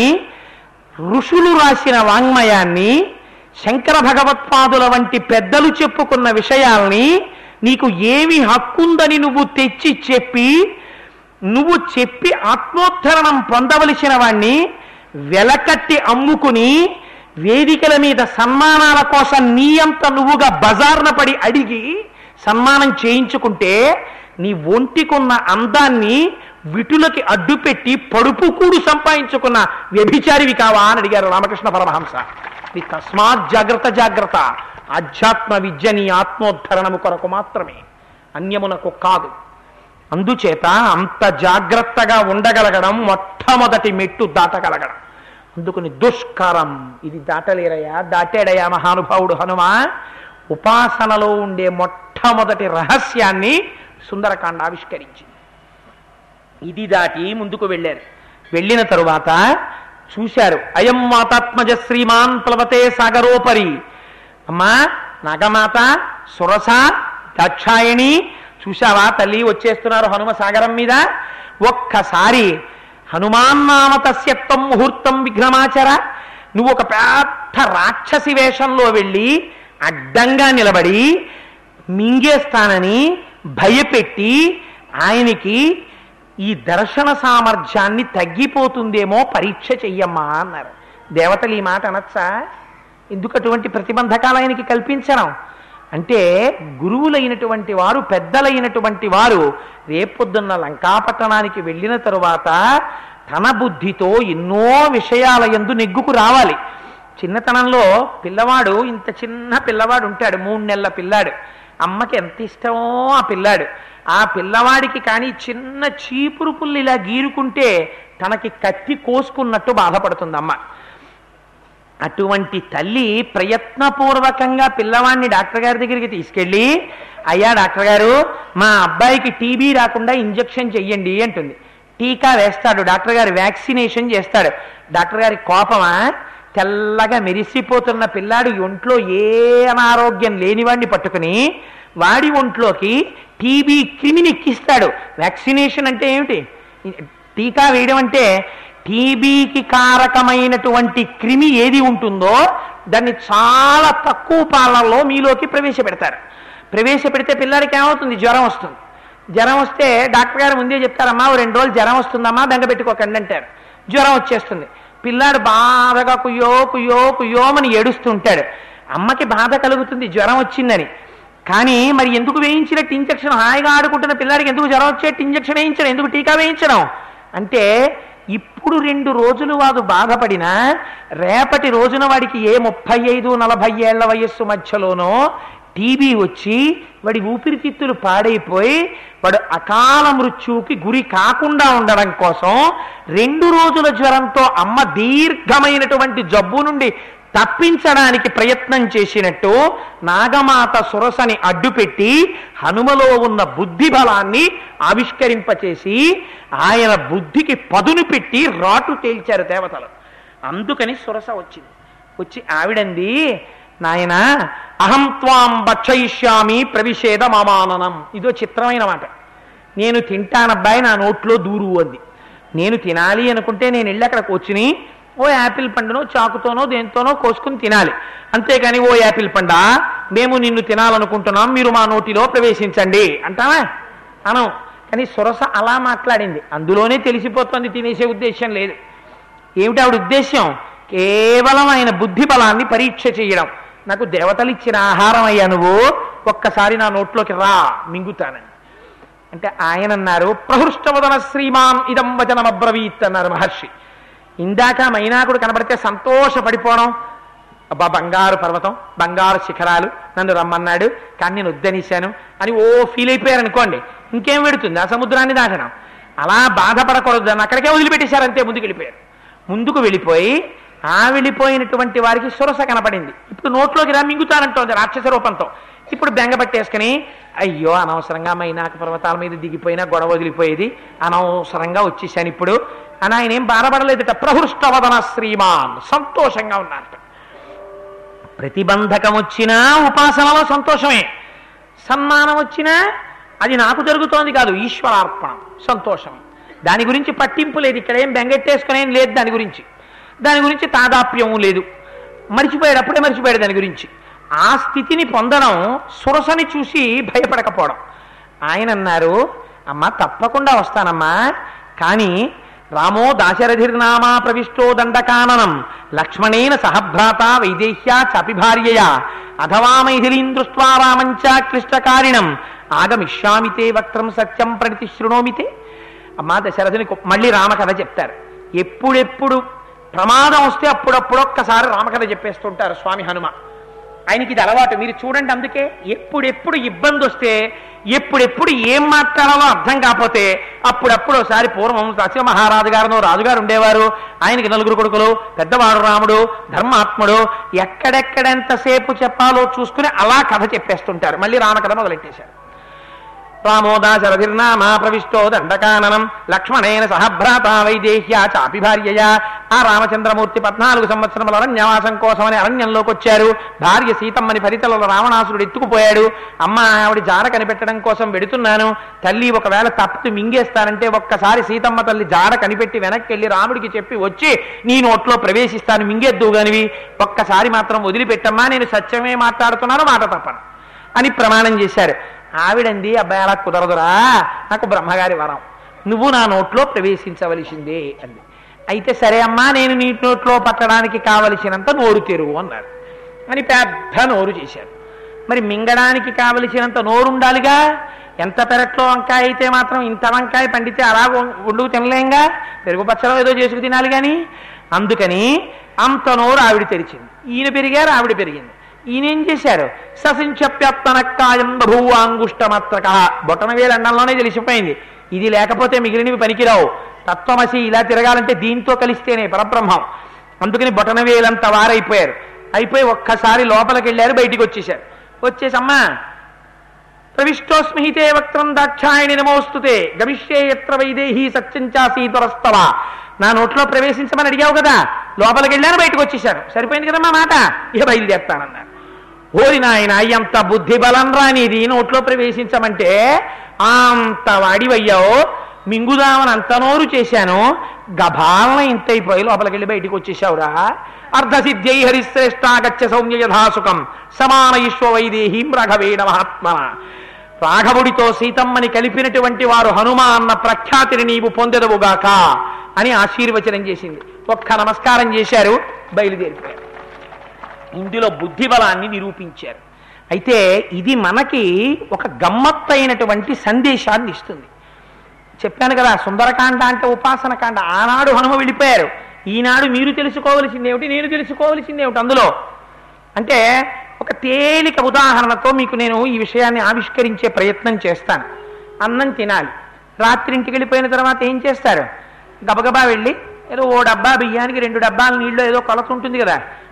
ఋషులు రాసిన వాంగ్మయాన్ని శంకర భగవత్పాదుల వంటి పెద్దలు చెప్పుకున్న విషయాల్ని నీకు ఏమి హక్కుందని నువ్వు తెచ్చి చెప్పి నువ్వు చెప్పి ఆత్మోద్ధరణం పొందవలసిన వాణ్ణి వెలకట్టి అమ్ముకుని వేదికల మీద సన్మానాల కోసం నీ అంత నువ్వుగా బజార్న పడి అడిగి సన్మానం చేయించుకుంటే నీ ఒంటికున్న అందాన్ని విటులకి అడ్డుపెట్టి పడుపు కూడు సంపాదించుకున్న వ్యభిచారివి కావా అని అడిగారు రామకృష్ణ పరమహంస నీ తస్మాత్ జాగ్రత్త జాగ్రత్త ఆధ్యాత్మ విద్య నీ ఆత్మోద్ధరణము కొరకు మాత్రమే అన్యమునకు కాదు అందుచేత అంత జాగ్రత్తగా ఉండగలగడం మొట్టమొదటి మెట్టు దాటగలగడం అందుకని దుష్కరం ఇది దాటలేరయ్యా దాటాడయ్యా మహానుభావుడు హనుమ ఉపాసనలో ఉండే మొట్టమొదటి రహస్యాన్ని సుందరకాండ ఆవిష్కరించింది ఇది దాటి ముందుకు వెళ్ళారు వెళ్ళిన తరువాత చూశారు అయం మాతాత్మజ శ్రీమాన్ ప్లవతే సాగరోపరి అమ్మా నాగమాత సురస దాక్షాయణి చూశావా తల్లి వచ్చేస్తున్నారు హనుమ సాగరం మీద ఒక్కసారి హనుమాన్ నామ తస్యత్వం ముహూర్తం విఘ్నమాచర నువ్వు ఒక పెద్ద రాక్షసి వేషంలో వెళ్ళి అడ్డంగా నిలబడి మింగేస్తానని భయపెట్టి ఆయనకి ఈ దర్శన సామర్థ్యాన్ని తగ్గిపోతుందేమో పరీక్ష చెయ్యమ్మా అన్నారు దేవతలు ఈ మాట అనొచ్చా ఎందుకు అటువంటి ప్రతిబంధకాలు ఆయనకి కల్పించడం అంటే గురువులైనటువంటి వారు పెద్దలైనటువంటి వారు రేపొద్దున్న లంకాపట్టణానికి వెళ్ళిన తరువాత తన బుద్ధితో ఎన్నో విషయాల ఎందు నెగ్గుకు రావాలి చిన్నతనంలో పిల్లవాడు ఇంత చిన్న పిల్లవాడు ఉంటాడు మూడు నెలల పిల్లాడు అమ్మకి ఎంత ఇష్టమో ఆ పిల్లాడు ఆ పిల్లవాడికి కానీ చిన్న చీపురు పుల్లు ఇలా గీరుకుంటే తనకి కత్తి కోసుకున్నట్టు బాధపడుతుంది అమ్మ అటువంటి తల్లి ప్రయత్నపూర్వకంగా పిల్లవాడిని డాక్టర్ గారి దగ్గరికి తీసుకెళ్ళి అయ్యా డాక్టర్ గారు మా అబ్బాయికి టీబీ రాకుండా ఇంజెక్షన్ చెయ్యండి అంటుంది టీకా వేస్తాడు డాక్టర్ గారు వ్యాక్సినేషన్ చేస్తాడు డాక్టర్ గారి కోపమా తెల్లగా మెరిసిపోతున్న పిల్లాడు ఒంట్లో ఏ అనారోగ్యం లేనివాడిని పట్టుకుని వాడి ఒంట్లోకి టీబీ క్రిమిని ఎక్కిస్తాడు వ్యాక్సినేషన్ అంటే ఏమిటి టీకా వేయడం అంటే టీబీకి కారకమైనటువంటి క్రిమి ఏది ఉంటుందో దాన్ని చాలా తక్కువ పాలనలో మీలోకి ప్రవేశపెడతారు ప్రవేశపెడితే పిల్లాడికి ఏమవుతుంది జ్వరం వస్తుంది జ్వరం వస్తే డాక్టర్ గారు ముందే చెప్తారమ్మా ఓ రెండు రోజులు జ్వరం వస్తుందమ్మా బెంగ పెట్టుకోకండి అంటారు జ్వరం వచ్చేస్తుంది పిల్లాడు బాధగా కుయ్యో కుయ్యో కుయ్యోమని ఏడుస్తుంటాడు అమ్మకి బాధ కలుగుతుంది జ్వరం వచ్చిందని కానీ మరి ఎందుకు వేయించినట్టు ఇంజక్షన్ హాయిగా ఆడుకుంటున్న పిల్లాడికి ఎందుకు జ్వరం వచ్చేట్టు ఇంజక్షన్ వేయించడం ఎందుకు టీకా వేయించడం అంటే ఇప్పుడు రెండు రోజులు వాడు బాధపడినా రేపటి రోజున వాడికి ఏ ముప్పై ఐదు నలభై ఏళ్ల వయస్సు మధ్యలోనో టీబీ వచ్చి వాడి ఊపిరితిత్తులు పాడైపోయి వాడు అకాల మృత్యువుకి గురి కాకుండా ఉండడం కోసం రెండు రోజుల జ్వరంతో అమ్మ దీర్ఘమైనటువంటి జబ్బు నుండి తప్పించడానికి ప్రయత్నం చేసినట్టు నాగమాత సురసని అడ్డుపెట్టి హనుమలో ఉన్న బుద్ధి బలాన్ని ఆవిష్కరింపచేసి ఆయన బుద్ధికి పదును పెట్టి రాటు తేల్చారు దేవతలు అందుకని సురస వచ్చింది వచ్చి ఆవిడంది నాయన అహం త్వాం భక్షయిష్యామి ప్రవిషేద మామాననం ఇదో చిత్రమైన మాట నేను తింటానబ్బాయి నా నోట్లో దూరు అంది నేను తినాలి అనుకుంటే నేను వెళ్ళి అక్కడ కూర్చుని ఓ యాపిల్ పండునో చాకుతోనో దేంతోనో కోసుకుని తినాలి అంతేకాని ఓ యాపిల్ పండా మేము నిన్ను తినాలనుకుంటున్నాం మీరు మా నోటిలో ప్రవేశించండి అంటావా అనం కానీ సురస అలా మాట్లాడింది అందులోనే తెలిసిపోతుంది తినేసే ఉద్దేశం లేదు ఏమిటి ఆవిడ ఉద్దేశం కేవలం ఆయన బుద్ధి బలాన్ని పరీక్ష చేయడం నాకు దేవతలు ఇచ్చిన ఆహారం అయ్యా నువ్వు ఒక్కసారి నా నోట్లోకి రా మింగుతానని అంటే ఆయన అన్నారు ప్రహృష్టవదన శ్రీమాన్ ఇదం వచనమబ్రవీత్ అన్నారు మహర్షి ఇందాక మైనాకుడు కనబడితే సంతోషపడిపోవడం అబ్బా బంగారు పర్వతం బంగారు శిఖరాలు నన్ను రమ్మన్నాడు కానీ నేను వద్దనిశాను అని ఓ ఫీల్ అయిపోయారు అనుకోండి ఇంకేం పెడుతుంది ఆ సముద్రాన్ని దాటడం అలా బాధపడకూడదు దాన్ని అక్కడికే వదిలిపెట్టేశారు అంతే ముందుకు వెళ్ళిపోయారు ముందుకు వెళ్ళిపోయి ఆ వెళ్ళిపోయినటువంటి వారికి సురస కనపడింది ఇప్పుడు నోట్లోకి రా మింగుతానంటోంది రాక్షస రూపంతో ఇప్పుడు బెంగ పట్టేసుకుని అయ్యో అనవసరంగా మైనాక పర్వతాల మీద దిగిపోయినా గొడవ వదిలిపోయేది అనవసరంగా వచ్చేసాను ఇప్పుడు అని ఆయన ఏం బాధపడలేదట ప్రహృష్టవదన శ్రీమాన్ సంతోషంగా ఉన్నారట ప్రతిబంధకం వచ్చినా ఉపాసనలో సంతోషమే సన్మానం వచ్చినా అది నాకు జరుగుతోంది కాదు ఈశ్వరార్పణం సంతోషమే దాని గురించి పట్టింపు లేదు ఇక్కడ ఏం బెంగెట్టేసుకునేం లేదు దాని గురించి దాని గురించి తాదాప్యం లేదు మర్చిపోయాడు అప్పుడే మర్చిపోయాడు దాని గురించి ఆ స్థితిని పొందడం సురసని చూసి భయపడకపోవడం ఆయన అన్నారు అమ్మ తప్పకుండా వస్తానమ్మా కానీ రామో దాశరథిర్నామా ప్రవిష్టో దండకాననం లక్ష్మణేన సహభ్రాత వైదేహ్యా చాపి భార్యయా అథవా మైథిలీం దృష్ట్వా రామంచ క్లిష్టకారిణం ఆగమిష్యామితే వక్త్రం సత్యం ప్రణితి శృణోమితే అమ్మా దశరథుని కు- మళ్ళీ రామకథ చెప్తారు ఎప్పుడెప్పుడు ప్రమాదం వస్తే అప్పుడప్పుడు ఒక్కసారి రామకథ చెప్పేస్తుంటారు స్వామి హనుమ ఆయనకి ఇది అలవాటు మీరు చూడండి అందుకే ఎప్పుడెప్పుడు ఇబ్బంది వస్తే ఎప్పుడెప్పుడు ఏం మాట్లాడాలో అర్థం కాకపోతే అప్పుడప్పుడు ఒకసారి పూర్వం సత్య మహారాజు గారు రాజుగారు ఉండేవారు ఆయనకి నలుగురు కొడుకులు పెద్దవాడు రాముడు ధర్మాత్ముడు ఎక్కడెక్కడెంతసేపు చెప్పాలో చూసుకుని అలా కథ చెప్పేస్తుంటారు మళ్ళీ రామకథ మొదలెట్టేశారు రామోదాశరథిర్నామా ప్రవిష్టో దండకాననం లక్ష్మణేన సహభ్రాత వైదేహ్యా చాపి భార్యయా ఆ రామచంద్రమూర్తి పద్నాలుగు సంవత్సరముల అరణ్యవాసం కోసమని అరణ్యంలోకి వచ్చారు భార్య సీతమ్మని పరితలలో రావణాసురుడు ఎత్తుకుపోయాడు అమ్మ ఆవిడ జాడ కనిపెట్టడం కోసం వెడుతున్నాను తల్లి ఒకవేళ తప్పు మింగేస్తానంటే ఒక్కసారి సీతమ్మ తల్లి జాడ కనిపెట్టి వెనక్కి వెళ్ళి రాముడికి చెప్పి వచ్చి నీ నోట్లో ప్రవేశిస్తాను మింగేద్దు గానివి ఒక్కసారి మాత్రం వదిలిపెట్టమ్మా నేను సత్యమే మాట్లాడుతున్నాను మాట తప్పను అని ప్రమాణం చేశారు ఆవిడంది అబ్బాయి అలా కుదరదురా నాకు బ్రహ్మగారి వరం నువ్వు నా నోట్లో ప్రవేశించవలసిందే అంది అయితే సరే అమ్మా నేను నీ నోట్లో పట్టడానికి కావలసినంత నోరు తెరువు అన్నారు అని పెద్ద నోరు చేశారు మరి మింగడానికి కావలసినంత నోరు ఉండాలిగా ఎంత పెరట్లో వంకాయ అయితే మాత్రం ఇంత వంకాయ పండితే అలా వం- వండుకు తినలేంగా పెరుగు పచ్చలో ఏదో చేసుకు తినాలి కానీ అందుకని అంత నోరు ఆవిడ తెరిచింది ఈయన పెరిగారు ఆవిడ పెరిగింది ఈయన ఏం చేశారు ససించప్యత్తనక్కాయం బభూవాంగుష్టమత్రక బొటన వేలు అండంలోనే తెలిసిపోయింది ఇది లేకపోతే మిగిలినవి పనికిరావు తత్వమసి ఇలా తిరగాలంటే దీంతో కలిస్తేనే పరబ్రహ్మం అందుకని బొటన వేలంత వారైపోయారు అయిపోయి ఒక్కసారి లోపలికి వెళ్ళారు బయటికి వచ్చేసారు వచ్చేసమ్మా ప్రవిష్టోస్మిహితే వక్త్రం దాక్షాయణి నమోస్తుతే గమిష్యే ఎత్ర వైదేహి సత్యంచాసీతురస్తవ నా నోట్లో ప్రవేశించమని అడిగావు కదా లోపలికి వెళ్ళాను బయటకు వచ్చేసాను సరిపోయింది కదమ్మా మాట ఇక బయలుదేరుతానన్నారు ఓరి నాయన ఎంత బుద్ధి బలం రానిది నోట్లో ప్రవేశించమంటే అంత వాడివయ్యావు మింగుదామని అంత నోరు చేశాను గభాలన ఇంత అయిపోయి లోపలికి వెళ్ళి బయటికి వచ్చేసావురా అర్ధసిద్ధ్యై హరిశ్రేష్టాగచ్చ సౌమ్య యథాసుఖం సమాన ఈశ్వ వైదేహీం రాఘవేణ మహాత్మ రాఘవుడితో సీతమ్మని కలిపినటువంటి వారు హనుమ అన్న ప్రఖ్యాతిని నీవు పొందెదవుగాక అని ఆశీర్వచనం చేసింది ఒక్క నమస్కారం చేశారు బయలుదేరిపోయారు ఇందులో బుద్ధి బలాన్ని నిరూపించారు అయితే ఇది మనకి ఒక గమ్మత్తైనటువంటి సందేశాన్ని ఇస్తుంది చెప్పాను కదా సుందరకాండ అంటే ఉపాసన కాండ ఆనాడు హనుమ వెళ్ళిపోయారు ఈనాడు మీరు తెలుసుకోవలసింది ఏమిటి నేను తెలుసుకోవలసింది ఏమిటి అందులో అంటే ఒక తేలిక ఉదాహరణతో మీకు నేను ఈ విషయాన్ని ఆవిష్కరించే ప్రయత్నం చేస్తాను అన్నం తినాలి రాత్రి ఇంటికి వెళ్ళిపోయిన తర్వాత ఏం చేస్తారు గబగబా వెళ్ళి ఏదో ఓ డబ్బా బియ్యానికి రెండు డబ్బాల నీళ్ళు ఏదో కొలత ఉంటుంది కదా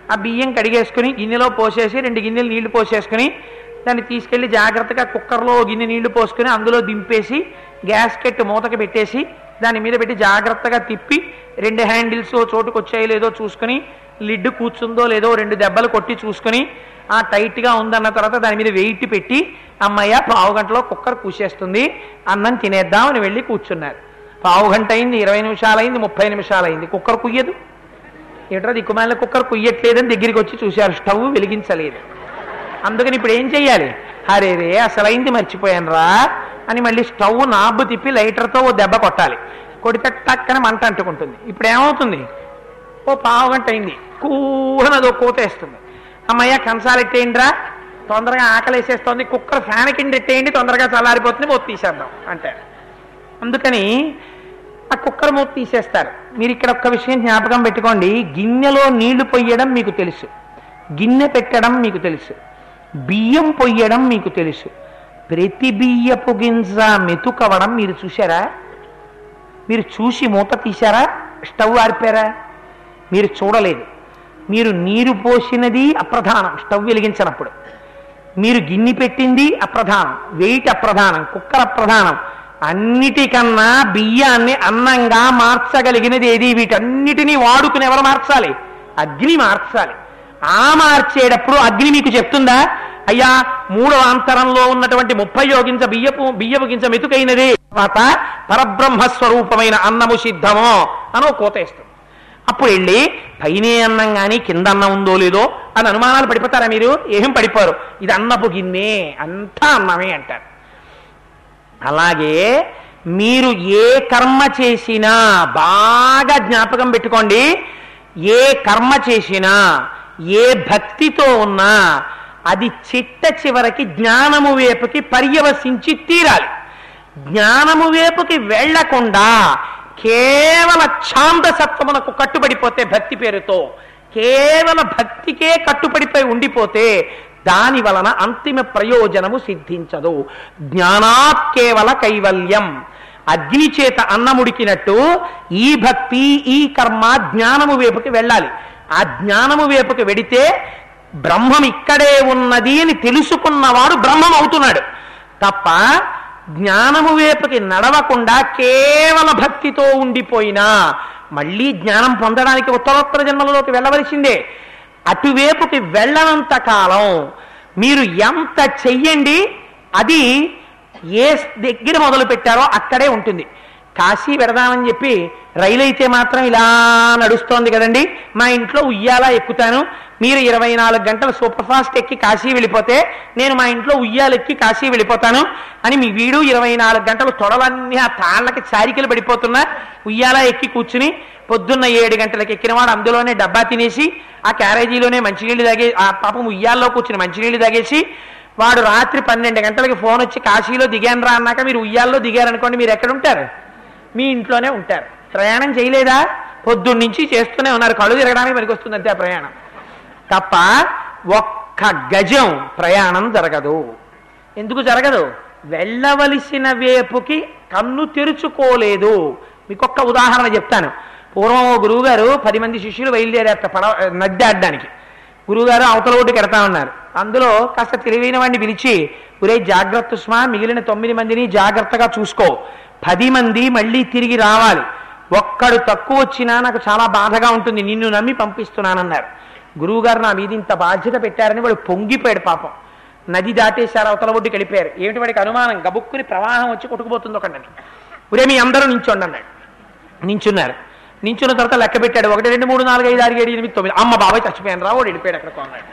ఆ బియ్యం కడిగేసుకుని గిన్నెలో పోసేసి రెండు గిన్నెలు నీళ్లు పోసేసుకుని దాన్ని తీసుకెళ్లి జాగ్రత్తగా కుక్కర్లో ఓ గిన్నె నీళ్లు పోసుకుని అందులో దింపేసి గ్యాస్ కెట్ మూతకి పెట్టేసి దాని మీద పెట్టి జాగ్రత్తగా తిప్పి రెండు హ్యాండిల్స్ ఓ చోటుకు వచ్చాయో లేదో చూసుకుని లిడ్ కూర్చుందో లేదో రెండు దెబ్బలు కొట్టి చూసుకుని ఆ టైట్గా ఉందన్న తర్వాత దాని మీద వెయిట్ పెట్టి అమ్మయ్య పావు గంటలో కుక్కర్ కూసేస్తుంది అన్నం తినేద్దాం అని వెళ్ళి కూర్చున్నారు పావు గంట అయింది ఇరవై నిమిషాలైంది ముప్పై నిమిషాలైంది కుక్కర్ కుయ్యదు ఏట్రా దిక్కుమాలిన కుక్కర్ కుయ్యట్లేదని దగ్గరికి వచ్చి చూశారు స్టవ్ వెలిగించలేదు అందుకని ఇప్పుడు ఏం చెయ్యాలి అరే రే అసలైంది మర్చిపోయాను రా అని మళ్ళీ స్టవ్ నాబు తిప్పి లైటర్తో ఓ దెబ్బ కొట్టాలి కొడితే టక్కన మంట అంటుకుంటుంది ఇప్పుడు ఏమవుతుంది ఓ పావు గంట అయింది కూడనదో కూతేస్తుంది అమ్మయ్య కంచాలు ఎట్టేయండిరా తొందరగా ఆకలేసేస్తోంది కుక్కర్ ఫ్యాన్ కింద ఎట్టేయండి తొందరగా చల్లారిపోతుంది మూత తీసేద్దాం అంటే అందుకని ఆ కుక్కర్ మూత తీసేస్తారు మీరు ఇక్కడ ఒక్క విషయం జ్ఞాపకం పెట్టుకోండి గిన్నెలో నీళ్లు పొయ్యడం మీకు తెలుసు గిన్నె పెట్టడం మీకు తెలుసు బియ్యం పొయ్యడం మీకు తెలుసు ప్రతి బియ్యపు గింజ మెతుకవడం మీరు చూశారా మీరు చూసి మూత తీశారా స్టవ్ ఆర్పారా మీరు చూడలేదు మీరు నీరు పోసినది అప్రధానం స్టవ్ వెలిగించినప్పుడు మీరు గిన్నె పెట్టింది అప్రధానం వెయిట్ అప్రధానం కుక్కర్ అప్రధానం అన్నిటికన్నా బియ్యాన్ని అన్నంగా మార్చగలిగినది ఏది వీటన్నిటినీ వాడుకుని ఎవరు మార్చాలి అగ్ని మార్చాలి ఆ మార్చేటప్పుడు అగ్ని మీకు చెప్తుందా అయ్యా మూడవ అంతరంలో ఉన్నటువంటి ముప్పై యోగించ బియ్యపు బియ్యపు గింజ మెతుకైనది తర్వాత పరబ్రహ్మ స్వరూపమైన అన్నము సిద్ధమో అనో కోతేస్తుంది అప్పుడు వెళ్ళి పైనే అన్నం కానీ కింద అన్నం ఉందో లేదో అని అనుమానాలు పడిపోతారా మీరు ఏం పడిపోరు ఇది అన్నపు గిన్నె అంతా అన్నమే అంటారు అలాగే మీరు ఏ కర్మ చేసినా బాగా జ్ఞాపకం పెట్టుకోండి ఏ కర్మ చేసినా ఏ భక్తితో ఉన్నా అది చిట్ట చివరికి జ్ఞానము వైపుకి పర్యవసించి తీరాలి జ్ఞానము వైపుకి వెళ్లకుండా కేవల ఛాందసత్వమునకు కట్టుబడిపోతే భక్తి పేరుతో కేవల భక్తికే కట్టుబడిపోయి ఉండిపోతే దాని వలన అంతిమ ప్రయోజనము సిద్ధించదు జ్ఞానాత్ కేవల కైవల్యం అగ్ని చేత అన్నముడికినట్టు ఈ భక్తి ఈ కర్మ జ్ఞానము వైపుకి వెళ్ళాలి ఆ జ్ఞానము వైపుకి వెడితే బ్రహ్మం ఇక్కడే ఉన్నది అని తెలుసుకున్నవాడు బ్రహ్మం అవుతున్నాడు తప్ప జ్ఞానము వైపుకి నడవకుండా కేవల భక్తితో ఉండిపోయినా మళ్ళీ జ్ఞానం పొందడానికి ఉత్తరోత్తర జన్మలలోకి వెళ్ళవలసిందే అటువైపుకి వెళ్ళనంత కాలం మీరు ఎంత చెయ్యండి అది ఏ దగ్గర మొదలు పెట్టారో అక్కడే ఉంటుంది కాశీ పెడదామని చెప్పి రైలు అయితే మాత్రం ఇలా నడుస్తోంది కదండి మా ఇంట్లో ఉయ్యాల ఎక్కుతాను మీరు ఇరవై నాలుగు గంటలు సూపర్ ఫాస్ట్ ఎక్కి కాశీ వెళ్ళిపోతే నేను మా ఇంట్లో ఉయ్యాలెక్కి కాశీ వెళ్ళిపోతాను అని మీ వీడు ఇరవై నాలుగు గంటలు తొడలన్నీ ఆ తాళ్ళకి చారికలు పడిపోతున్నా ఉయ్యాల ఎక్కి కూర్చుని పొద్దున్న ఏడు గంటలకు ఎక్కినవాడు అందులోనే డబ్బా తినేసి ఆ క్యారేజీలోనే మంచినీళ్ళు తాగే ఆ పాపం ఉయ్యాల్లో కూర్చుని మంచినీళ్ళు తాగేసి వాడు రాత్రి పన్నెండు గంటలకి ఫోన్ వచ్చి కాశీలో దిగాను రా అన్నాక మీరు ఉయ్యాల్లో దిగారనుకోండి మీరు ఎక్కడ ఉంటారు మీ ఇంట్లోనే ఉంటారు ప్రయాణం చేయలేదా పొద్దున్న నుంచి చేస్తూనే ఉన్నారు కళ్ళు తిరగడానికి పనికి వస్తుంది అంతే ఆ ప్రయాణం తప్ప ఒక్క గజం ప్రయాణం జరగదు ఎందుకు జరగదు వెళ్ళవలసిన వేపుకి కన్ను తెరుచుకోలేదు మీకు ఒక్క ఉదాహరణ చెప్తాను పూర్వం ఓ గురువుగారు పది మంది శిష్యులు బయలుదేరారట పడవ నది దాటడానికి గురువుగారు అవతల ఒడ్డుకి ఎడతా ఉన్నారు అందులో కాస్త తెలివైన వాడిని పిలిచి ఒరే జాగ్రత్త స్మా మిగిలిన తొమ్మిది మందిని జాగ్రత్తగా చూసుకో పది మంది మళ్ళీ తిరిగి రావాలి ఒక్కడు తక్కువ వచ్చినా నాకు చాలా బాధగా ఉంటుంది నిన్ను నమ్మి పంపిస్తున్నానన్నారు గురువుగారు నా మీద ఇంత బాధ్యత పెట్టారని వాడు పొంగిపోయాడు పాపం నది దాటేశారు అవతల ఒడ్డుకి వెళ్ళిపోయారు ఏమిటి వాడికి అనుమానం గబుక్కుని ప్రవాహం వచ్చి కొట్టుకుపోతుంది ఒకటి ఒరే మీ అందరూ నించోండి అన్నాడు నించున్నారు నించున్న తర్వాత లెక్క పెట్టాడు ఒకటి రెండు మూడు నాలుగు ఐదు ఆరు ఏడు ఎనిమిది తొమ్మిది అమ్మ బాబాయ్ చచ్చిపోయాను రా వాడు వెళ్ళిపోయాడు అక్కడ కొన్నాడు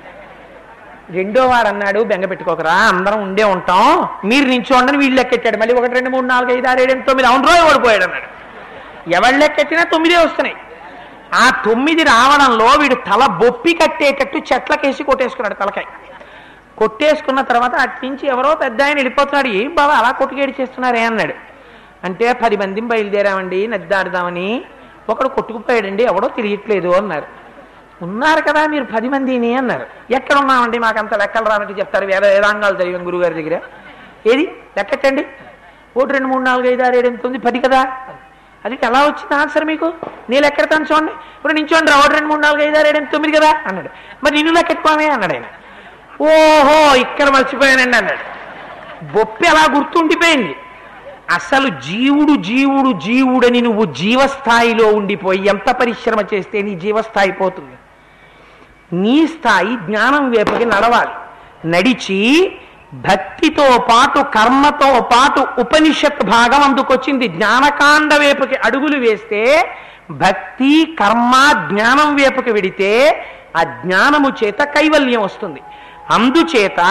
రెండో వాడు అన్నాడు బెంగ పెట్టుకోకరా అందరం ఉండే ఉంటాం మీరు నించోండని వీళ్ళు లెక్కెట్టాడు మళ్ళీ ఒకటి రెండు మూడు నాలుగు ఐదు ఆరు ఏడు ఎనిమిది తొమ్మిది అవును రోజు ఓడిపోయాడు అన్నాడు ఎవరు లెక్కెట్టినా తొమ్మిదే వస్తున్నాయి ఆ తొమ్మిది రావడంలో వీడు తల బొప్పి కట్టేటట్టు చెట్లకేసి కొట్టేసుకున్నాడు తలకాయ కొట్టేసుకున్న తర్వాత అటు నుంచి ఎవరో పెద్ద ఆయన వెళ్ళిపోతున్నాడు ఏం బాబా అలా కొట్టుకేడి చేస్తున్నారే అన్నాడు అంటే పది మందిని బయలుదేరామండి నది దాడదామని ఒకడు కొట్టుకుపోయాడండి ఎవడో తెలియట్లేదు అన్నారు ఉన్నారు కదా మీరు పది మందిని అన్నారు ఎక్కడ ఉన్నామండి మాకంత లెక్కలు రానట్టు చెప్తారు వేద వేదాంగాలు చదివాం గురుగారి దగ్గర ఏది లెక్కెట్టండి ఒకటి రెండు మూడు నాలుగు ఐదు ఆరు ఏడు ఎనిమిది తొమ్మిది పది కదా అది ఎలా వచ్చింది ఆన్సర్ మీకు నేను లెక్కెడతాను చూడండి ఇప్పుడు నించోండి ఒకటి రెండు మూడు నాలుగు ఐదు ఆరు ఏడు ఎనిమిది తొమ్మిది కదా అన్నాడు మరి నిన్ను లెక్కెట్టుకోమే అన్నాడు ఆయన ఓహో ఇక్కడ మర్చిపోయానండి అన్నాడు బొప్పి అలా గుర్తుండిపోయింది అసలు జీవుడు జీవుడు జీవుడని నువ్వు జీవస్థాయిలో ఉండిపోయి ఎంత పరిశ్రమ చేస్తే నీ జీవస్థాయి పోతుంది నీ స్థాయి జ్ఞానం వైపుకి నడవాలి నడిచి భక్తితో పాటు కర్మతో పాటు ఉపనిషత్ భాగం అందుకొచ్చింది జ్ఞానకాండ వైపుకి అడుగులు వేస్తే భక్తి కర్మ జ్ఞానం వైపుకి వెడితే ఆ జ్ఞానము చేత కైవల్యం వస్తుంది అందుచేత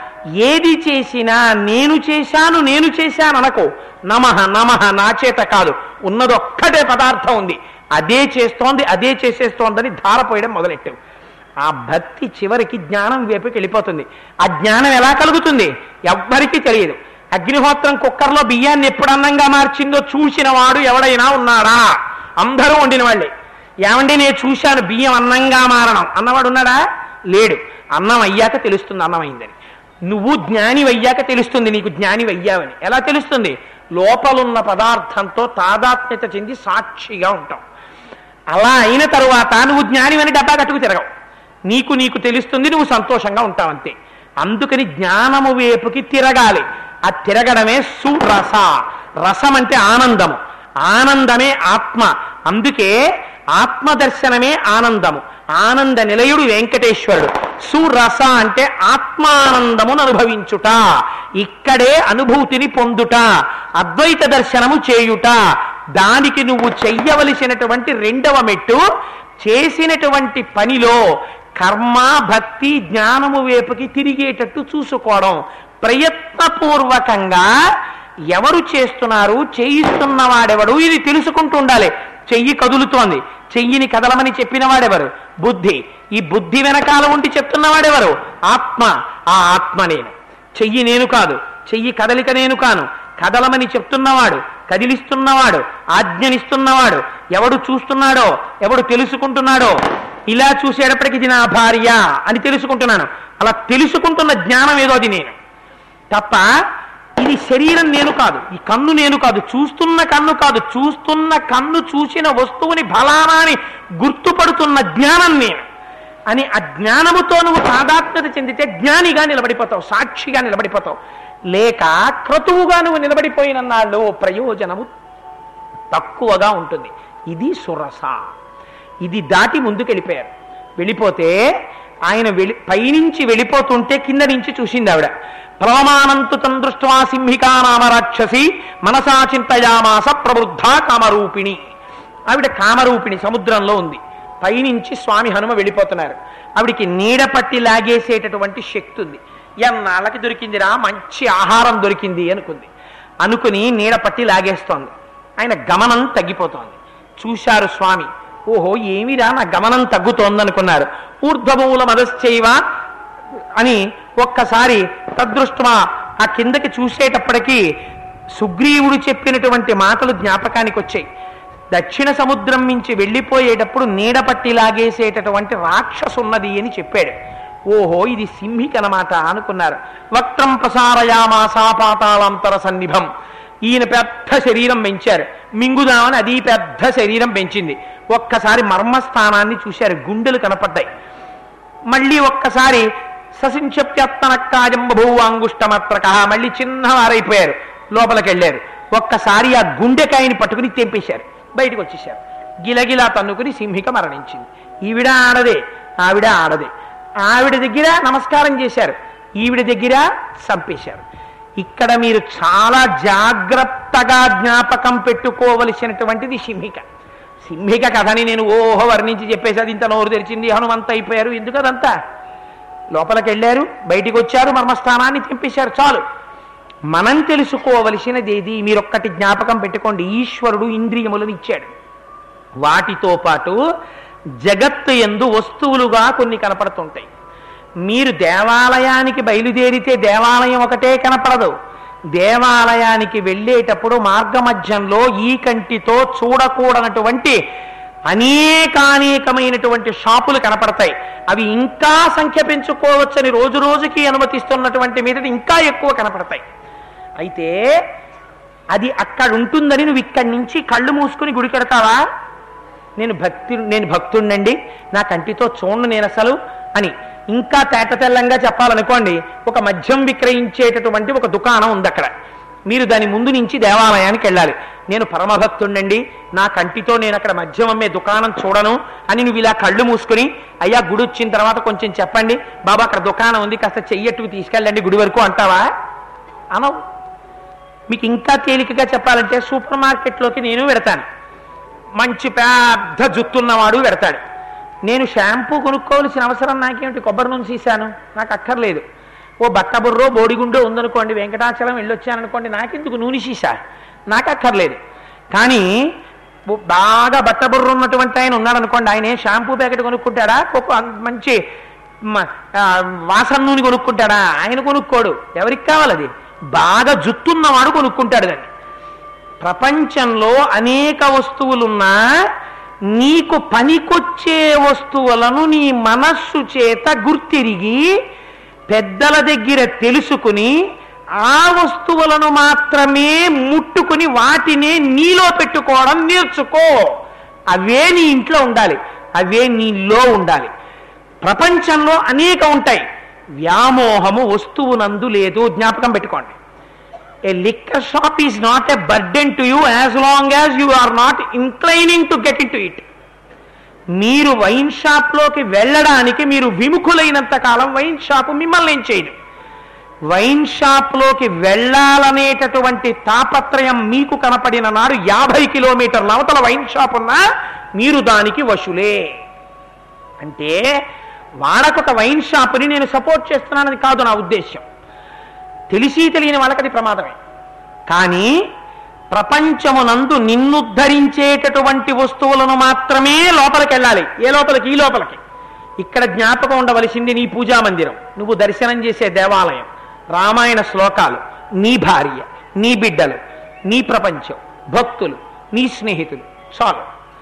ఏది చేసినా నేను చేశాను నేను చేశాను అనకో నమః నమః నా చేత కాదు ఉన్నదొక్కటే పదార్థం ఉంది అదే చేస్తోంది అదే చేసేస్తోందని ధారపోయడం మొదలెట్టావు ఆ భక్తి చివరికి జ్ఞానం వైపుకి వెళ్ళిపోతుంది ఆ జ్ఞానం ఎలా కలుగుతుంది ఎవ్వరికీ తెలియదు అగ్నిహోత్రం కుక్కర్లో బియ్యాన్ని ఎప్పుడు అన్నంగా మార్చిందో చూసిన వాడు ఎవడైనా ఉన్నాడా అందరూ వండిన వాళ్ళే ఏమండి నేను చూశాను బియ్యం అన్నంగా మారడం అన్నవాడు ఉన్నాడా లేడు అన్నం అయ్యాక తెలుస్తుంది అన్నం అయిందని నువ్వు జ్ఞాని అయ్యాక తెలుస్తుంది నీకు జ్ఞాని అయ్యావని ఎలా తెలుస్తుంది లోపలున్న పదార్థంతో తాదాత్మ్యత చెంది సాక్షిగా ఉంటావు అలా అయిన తరువాత నువ్వు జ్ఞానివని డబ్బా కట్టుకు తిరగవు నీకు నీకు తెలుస్తుంది నువ్వు సంతోషంగా ఉంటావు అంతే అందుకని జ్ఞానము వైపుకి తిరగాలి ఆ తిరగడమే సురస రసం అంటే ఆనందము ఆనందమే ఆత్మ అందుకే ఆత్మదర్శనమే ఆనందము ఆనంద నిలయుడు వెంకటేశ్వరుడు సురస అంటే ఆత్మానందమును అనుభవించుట ఇక్కడే అనుభూతిని పొందుట అద్వైత దర్శనము చేయుట దానికి నువ్వు చెయ్యవలసినటువంటి రెండవ మెట్టు చేసినటువంటి పనిలో కర్మ భక్తి జ్ఞానము వైపుకి తిరిగేటట్టు చూసుకోవడం ప్రయత్నపూర్వకంగా ఎవరు చేస్తున్నారు చేయిస్తున్న వాడెవడు ఇది తెలుసుకుంటూ ఉండాలి చెయ్యి కదులుతోంది చెయ్యిని కదలమని చెప్పిన వాడెవరు బుద్ధి ఈ బుద్ధి వెనకాల ఉండి చెప్తున్నవాడెవరు ఆత్మ ఆ ఆత్మ నేను చెయ్యి నేను కాదు చెయ్యి కదలిక నేను కాను కదలమని చెప్తున్నవాడు కదిలిస్తున్నవాడు ఆజ్ఞనిస్తున్నవాడు ఎవడు చూస్తున్నాడో ఎవడు తెలుసుకుంటున్నాడో ఇలా చూసేటప్పటికి ఇది నా భార్య అని తెలుసుకుంటున్నాను అలా తెలుసుకుంటున్న జ్ఞానం ఏదో అది నేను తప్ప ఇది శరీరం నేను కాదు ఈ కన్ను నేను కాదు చూస్తున్న కన్ను కాదు చూస్తున్న కన్ను చూసిన వస్తువుని ఫలానాని గుర్తుపడుతున్న జ్ఞానం నేను అని ఆ జ్ఞానముతో నువ్వు తాదాత్మ్యత చెందితే జ్ఞానిగా నిలబడిపోతావు సాక్షిగా నిలబడిపోతావు లేక క్రతువుగా నువ్వు నిలబడిపోయిన నాళ్ళు ప్రయోజనము తక్కువగా ఉంటుంది ఇది సురస ఇది దాటి ముందుకు వెళ్ళిపోయారు వెళ్ళిపోతే ఆయన వెళ్ళి పైనుంచి వెళ్ళిపోతుంటే కింద నుంచి చూసింది ఆవిడ ప్రమానంతు తందృష్ట్వా సింహికా నామ రాక్షసి మనసా చింతయామాస ప్రవృద్ధ కామరూపిణి ఆవిడ కామరూపిణి సముద్రంలో ఉంది పైనుంచి స్వామి హనుమ వెళ్ళిపోతున్నారు ఆవిడికి నీడ పట్టి లాగేసేటటువంటి శక్తి ఉంది ఎన్నాళ్ళకి దొరికిందిరా మంచి ఆహారం దొరికింది అనుకుంది అనుకుని నీడ పట్టి లాగేస్తోంది ఆయన గమనం తగ్గిపోతోంది చూశారు స్వామి ఓహో ఏమిరా నా గమనం తగ్గుతోందనుకున్నారు ఊర్ధ్వమూల మదశ్చైవ అని ఒక్కసారి తదృష్టమా ఆ కిందకి చూసేటప్పటికీ సుగ్రీవుడు చెప్పినటువంటి మాటలు జ్ఞాపకానికి వచ్చాయి దక్షిణ సముద్రం నుంచి వెళ్ళిపోయేటప్పుడు నీడ పట్టి లాగేసేటటువంటి రాక్షసున్నది అని చెప్పాడు ఓహో ఇది సింహిక అన్నమాట అనుకున్నారు వక్త్రం ప్రసారయామాసా పాతాళాంతర సన్నిభం ఈయన పెద్ద శరీరం పెంచారు మింగుదామని అది పెద్ద శరీరం పెంచింది ఒక్కసారి మర్మస్థానాన్ని చూశారు గుండెలు కనపడ్డాయి మళ్ళీ ఒక్కసారి ససించప్యత్తనక్కాజంబభూవాంగుష్టమాత్రక మళ్ళీ చిన్నవారైపోయారు లోపలికి వెళ్ళారు ఒక్కసారి ఆ గుండెకాయని పట్టుకుని తెంపేశారు బయటకు వచ్చేశారు గిలగిలా తన్నుకుని సింహిక మరణించింది ఈవిడ ఆడదే ఆవిడ ఆడదే ఆవిడ దగ్గర నమస్కారం చేశారు ఈవిడ దగ్గర చంపేశారు ఇక్కడ మీరు చాలా జాగ్రత్తగా జ్ఞాపకం పెట్టుకోవలసినటువంటిది సింహిక సింహిక కథని నేను ఓహో వర్ణించి చెప్పేసి అది ఇంత నోరు తెరిచింది హనుమంత అయిపోయారు ఎందుకు అదంతా లోపలికి వెళ్ళారు బయటికి వచ్చారు మర్మస్థానాన్ని తెంపేశారు చాలు మనం తెలుసుకోవలసినది ఏది మీరొక్కటి జ్ఞాపకం పెట్టుకోండి ఈశ్వరుడు ఇంద్రియములను ఇచ్చాడు వాటితో పాటు జగత్తు ఎందు వస్తువులుగా కొన్ని కనపడుతుంటాయి మీరు దేవాలయానికి బయలుదేరితే దేవాలయం ఒకటే కనపడదు దేవాలయానికి వెళ్ళేటప్పుడు మార్గమధ్యంలో ఈ కంటితో చూడకూడనటువంటి అనేకానేకమైనటువంటి షాపులు కనపడతాయి అవి ఇంకా సంఖ్య పెంచుకోవచ్చని రోజు రోజుకి అనుమతిస్తున్నటువంటి మీద ఇంకా ఎక్కువ కనపడతాయి అయితే అది అక్కడ ఉంటుందని నువ్వు ఇక్కడి నుంచి కళ్ళు మూసుకుని గుడి కడతావా నేను భక్తి నేను భక్తుడినండి నా కంటితో చూడను నేను అసలు అని ఇంకా తేట తెల్లంగా చెప్పాలనుకోండి ఒక మద్యం విక్రయించేటటువంటి ఒక దుకాణం ఉంది అక్కడ మీరు దాని ముందు నుంచి దేవాలయానికి వెళ్ళాలి నేను పరమభక్తుండండి నా కంటితో నేను అక్కడ మద్యం అమ్మే దుకాణం చూడను అని నువ్వు ఇలా కళ్ళు మూసుకుని అయ్యా గుడి వచ్చిన తర్వాత కొంచెం చెప్పండి బాబా అక్కడ దుకాణం ఉంది కాస్త చెయ్యట్టుకు తీసుకెళ్ళండి గుడి వరకు అంటావా అనవు మీకు ఇంకా తేలికగా చెప్పాలంటే సూపర్ మార్కెట్లోకి నేను వెడతాను మంచి పెద్ద జుత్తున్నవాడు పెడతాడు నేను షాంపూ కొనుక్కోవాల్సిన అవసరం నాకేమిటి కొబ్బరి నూనె తీశాను నాకు అక్కర్లేదు ఓ బట్టబుర్రో బోడిగుండో ఉందనుకోండి వెంకటాచలం వెళ్ళొచ్చాననుకోండి నాకెందుకు నూనె సీసా నాకు అక్కర్లేదు కానీ ఓ బాగా బట్టబుర్ర ఉన్నటువంటి ఆయన ఉన్నాడనుకోండి ఆయన షాంపూ ప్యాకెట్ కొనుక్కుంటాడా ఒక మంచి మ- ఆ, వాసన నూనె కొనుక్కుంటాడా ఆయన కొనుక్కోడు ఎవరికి కావాలి అది బాగా జుత్తున్నవాడు కొనుక్కుంటాడు దాన్ని ప్రపంచంలో అనేక వస్తువులున్నా నీకు పనికొచ్చే వస్తువులను నీ మనస్సు చేత గుర్తిరిగి పెద్దల దగ్గర తెలుసుకుని ఆ వస్తువులను మాత్రమే ముట్టుకుని వాటినే నీలో పెట్టుకోవడం నేర్చుకో అవే నీ ఇంట్లో ఉండాలి అవే నీలో ఉండాలి ప్రపంచంలో అనేక ఉంటాయి వ్యామోహము వస్తువునందు లేదు జ్ఞాపకం పెట్టుకోండి a liquor shop is not a burden to you as long as you are not inclining to get into it మీరు వైన్ షాప్లోకి వెళ్ళడానికి మీరు విముఖులైనంత కాలం వైన్ షాప్ మిమ్మల్ని ఏం చేయదు వైన్ షాప్లోకి వెళ్ళాలనేటటువంటి తాపత్రయం మీకు కనపడిన నాడు యాభై కిలోమీటర్ల అవతల వైన్ షాప్ ఉన్నా మీరు దానికి వశులే అంటే వాళ్ళకొక వైన్ షాప్ని నేను సపోర్ట్ చేస్తున్నానని కాదు నా ఉద్దేశ్యం తెలిసి తెలియని వాళ్ళకి అది ప్రమాదమే కానీ ప్రపంచమునందు నిన్నుద్ధరించేటటువంటి వస్తువులను మాత్రమే లోపలికి వెళ్ళాలి ఏ లోపలికి ఈ లోపలికి ఇక్కడ జ్ఞాపకం ఉండవలసింది నీ పూజా మందిరం నువ్వు దర్శనం చేసే దేవాలయం రామాయణ శ్లోకాలు నీ భార్య నీ బిడ్డలు నీ ప్రపంచం భక్తులు నీ స్నేహితులు చాలు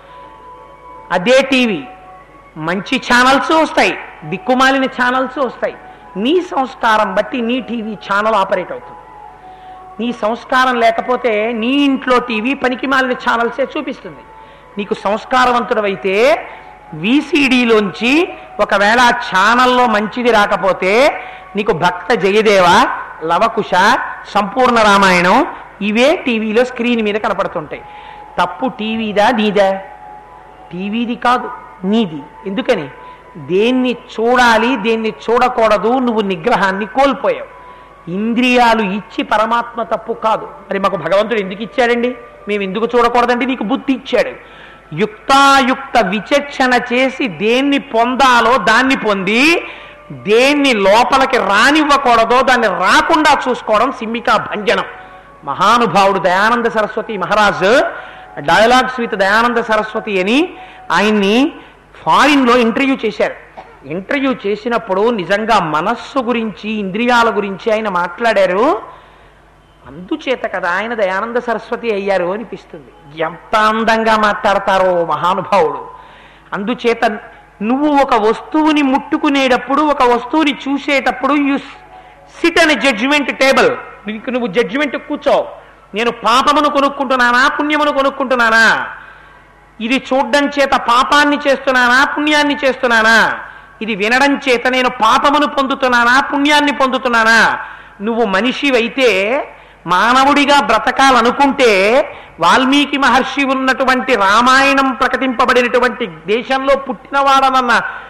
అదే టీవీ మంచి ఛానల్స్ వస్తాయి దిక్కుమాలిన ఛానల్స్ వస్తాయి నీ సంస్కారం బట్టి నీ టీవీ ఛానల్ ఆపరేట్ అవుతుంది నీ సంస్కారం లేకపోతే నీ ఇంట్లో టీవీ పనికి మాలిన ఛానల్సే చూపిస్తుంది నీకు సంస్కారవంతుడవైతే వీసీడీలోంచి ఒకవేళ ఆ ఛానల్లో మంచిది రాకపోతే నీకు భక్త జయదేవ లవకుశ సంపూర్ణ రామాయణం ఇవే టీవీలో స్క్రీన్ మీద కనపడుతుంటాయి తప్పు టీవీదా నీదా టీవీది కాదు నీది ఎందుకని దేన్ని చూడాలి దేన్ని చూడకూడదు నువ్వు నిగ్రహాన్ని కోల్పోయావు ఇంద్రియాలు ఇచ్చి పరమాత్మ తప్పు కాదు మరి మాకు భగవంతుడు ఎందుకు ఇచ్చాడండి మేము ఎందుకు చూడకూడదండి నీకు బుద్ధి ఇచ్చాడు యుక్తాయుక్త విచక్షణ చేసి దేన్ని పొందాలో దాన్ని పొంది దేన్ని లోపలికి రానివ్వకూడదో దాన్ని రాకుండా చూసుకోవడం సింహికా భంజనం మహానుభావుడు దయానంద సరస్వతి మహారాజ్ డయలాగ్స్ విత్ దయానంద సరస్వతి అని ఆయన్ని ఫారిన్లో ఇంటర్వ్యూ చేశారు ఇంటర్వ్యూ చేసినప్పుడు నిజంగా మనస్సు గురించి ఇంద్రియాల గురించి ఆయన మాట్లాడారు అందుచేత కదా ఆయన దయానంద సరస్వతి అయ్యారు అనిపిస్తుంది ఎంత అందంగా మాట్లాడతారో మహానుభావుడు అందుచేత నువ్వు ఒక వస్తువుని ముట్టుకునేటప్పుడు ఒక వస్తువుని చూసేటప్పుడు యు సిట్ అనే జడ్జిమెంట్ టేబుల్ నీకు నువ్వు జడ్జిమెంట్ కూర్చో నేను పాపమును కొనుక్కుంటున్నానా పుణ్యమును కొనుక్కుంటున్నానా ఇది చూడడం చేత పాపాన్ని చేస్తున్నానా పుణ్యాన్ని చేస్తున్నానా ఇది వినడం చేత నేను పాపమును పొందుతున్నానా పుణ్యాన్ని పొందుతున్నానా నువ్వు మనిషివైతే మానవుడిగా బ్రతకాలనుకుంటే వాల్మీకి మహర్షి ఉన్నటువంటి రామాయణం ప్రకటింపబడినటువంటి దేశంలో పుట్టినవాడనన్న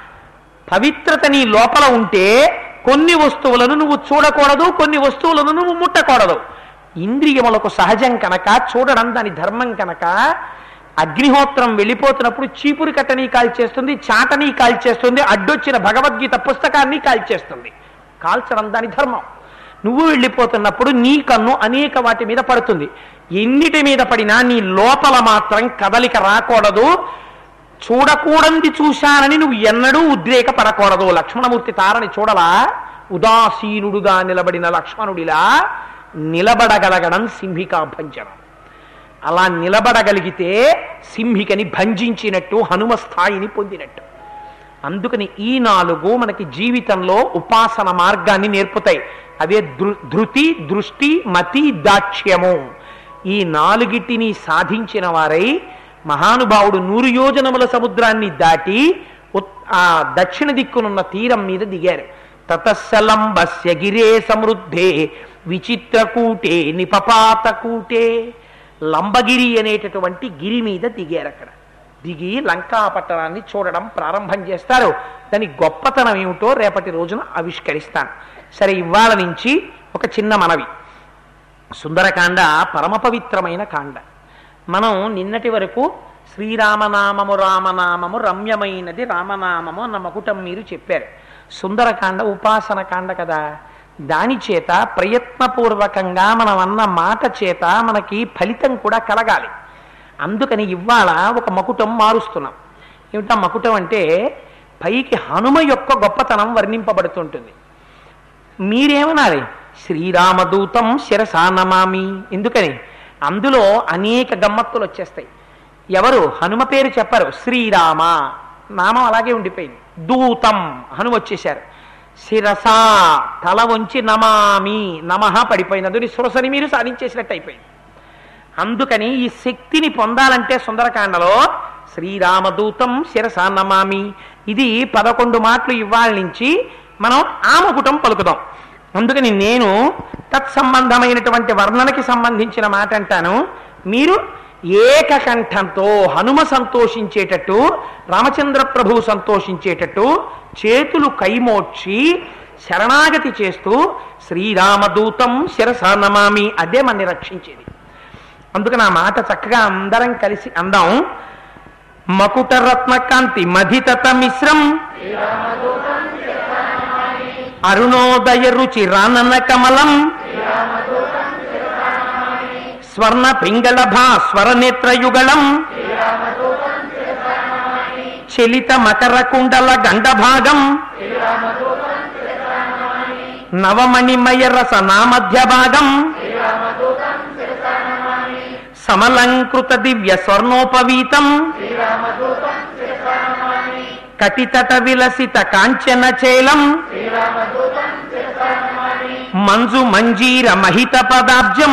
పవిత్రత నీ లోపల ఉంటే కొన్ని వస్తువులను నువ్వు చూడకూడదు కొన్ని వస్తువులను నువ్వు ముట్టకూడదు ఇంద్రియములకు సహజం కనుక చూడడం దాని ధర్మం కనుక అగ్నిహోత్రం వెళ్ళిపోతున్నప్పుడు చీపురు కట్టని కాల్చేస్తుంది చాటని కాల్చేస్తుంది అడ్డొచ్చిన భగవద్గీత పుస్తకాన్ని కాల్చేస్తుంది కాల్చడం దాని ధర్మం నువ్వు వెళ్ళిపోతున్నప్పుడు నీ కన్ను అనేక వాటి మీద పడుతుంది ఎన్నిటి మీద పడినా నీ లోపల మాత్రం కదలిక రాకూడదు చూడకూడంది చూశానని నువ్వు ఎన్నడూ ఉద్రేకపడకూడదు లక్ష్మణమూర్తి తారని చూడలా ఉదాసీనుడుగా నిలబడిన లక్ష్మణుడిలా నిలబడగలగడం సింహికా భంజనం అలా నిలబడగలిగితే సింహికని భంజించినట్టు హనుమ స్థాయిని పొందినట్టు అందుకని ఈ నాలుగు మనకి జీవితంలో ఉపాసన మార్గాన్ని నేర్పుతాయి అవే దృ ధృతి దృష్టి మతి దాక్ష్యము ఈ నాలుగిటిని సాధించిన వారై మహానుభావుడు నూరు యోజనముల సముద్రాన్ని దాటి ఉత్- ఆ దక్షిణ దిక్కునున్న తీరం మీద దిగారు తతస్సలంబస్య గిరే సమృద్ధే విచిత్రకూటే నిపపాతకూటే లంబగిరి అనేటటువంటి గిరి మీద దిగారు అక్కడ దిగి లంకా పట్టణాన్ని చూడడం ప్రారంభం చేస్తారు దాని గొప్పతనం ఏమిటో రేపటి రోజున ఆవిష్కరిస్తాను సరే ఇవాళ నుంచి ఒక చిన్న మనవి సుందరకాండ పరమ పవిత్రమైన కాండ మనం నిన్నటి వరకు శ్రీరామనామము రామనామము రమ్యమైనది రామనామము అన్న మకుటం మీరు చెప్పారు సుందరకాండ ఉపాసన కాండ కదా దాని చేత ప్రయత్నపూర్వకంగా మనం అన్న మాట చేత మనకి ఫలితం కూడా కలగాలి అందుకని ఇవాళ ఒక మకుటం మారుస్తున్నాం ఏమిటా మకుటం అంటే పైకి హనుమ యొక్క గొప్పతనం వర్ణింపబడుతుంటుంది మీరేమనాలి శ్రీరామదూతం శిరసా నమామి ఎందుకని అందులో అనేక గమ్మత్తులు వచ్చేస్తాయి ఎవరు హనుమ పేరు చెప్పరు శ్రీరామ నామం అలాగే ఉండిపోయింది దూతం హనుమ వచ్చేశారు శిరస తల వంచి నమామి నమః పడిపోయింది అందుని సురసని మీరు సాధించేసినట్టు అయిపోయింది అందుకని ఈ శక్తిని పొందాలంటే సుందరకాండలో శ్రీరామదూతం శిరస నమామి ఇది పదకొండు మాటలు ఇవాళ నుంచి మనం ఆమకుటం పలుకుదాం అందుకని నేను తత్సంబంధమైనటువంటి వర్ణనకి సంబంధించిన మాట అంటాను మీరు ఏకకంఠంతో హనుమ సంతోషించేటట్టు రామచంద్ర ప్రభు సంతోషించేటట్టు చేతులు కైమోడ్చి శరణాగతి చేస్తూ శ్రీరామదూతం శిరస నమామి అదే మనని రక్షించేది అందుకని ఆ మాట చక్కగా అందరం కలిసి అందాం మకుట రత్నకాంతి మధితత మిశ్రం అరుణోదయ రుచి రానన కమలం స్వర్ణ పింగళభా స్వర నేత్రయుగళం చలిత మకర కుండల గండభాగం నవమణిమయ రస నామధ్య భాగం సమలంకృత దివ్య స్వర్ణోపవీతం కటితట విలసిత కాంచన చేలం మంజు మంజీర మహిత పదాబ్జం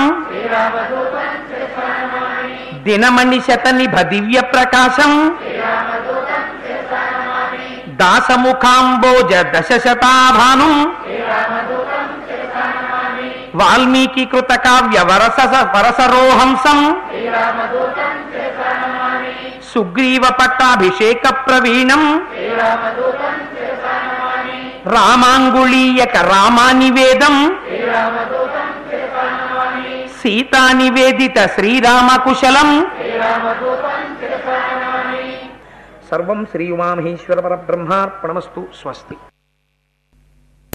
దినమణి శతనిభ దివ్య ప్రకాశం దాసముఖాంబోజ దశ శతాభాను వాల్మీకి కృత కావ్య వరస వరసరోహంసం సుగ్రీవ పట్టాభిషేక ప్రవీణం రామాంగుళీయక రామానివేదం సీతా నివేదిత శ్రీరామకుశలం సర్వం శ్రీ ఉమామహేశ్వర పరబ్రహ్మార్పణమస్తు స్వస్తి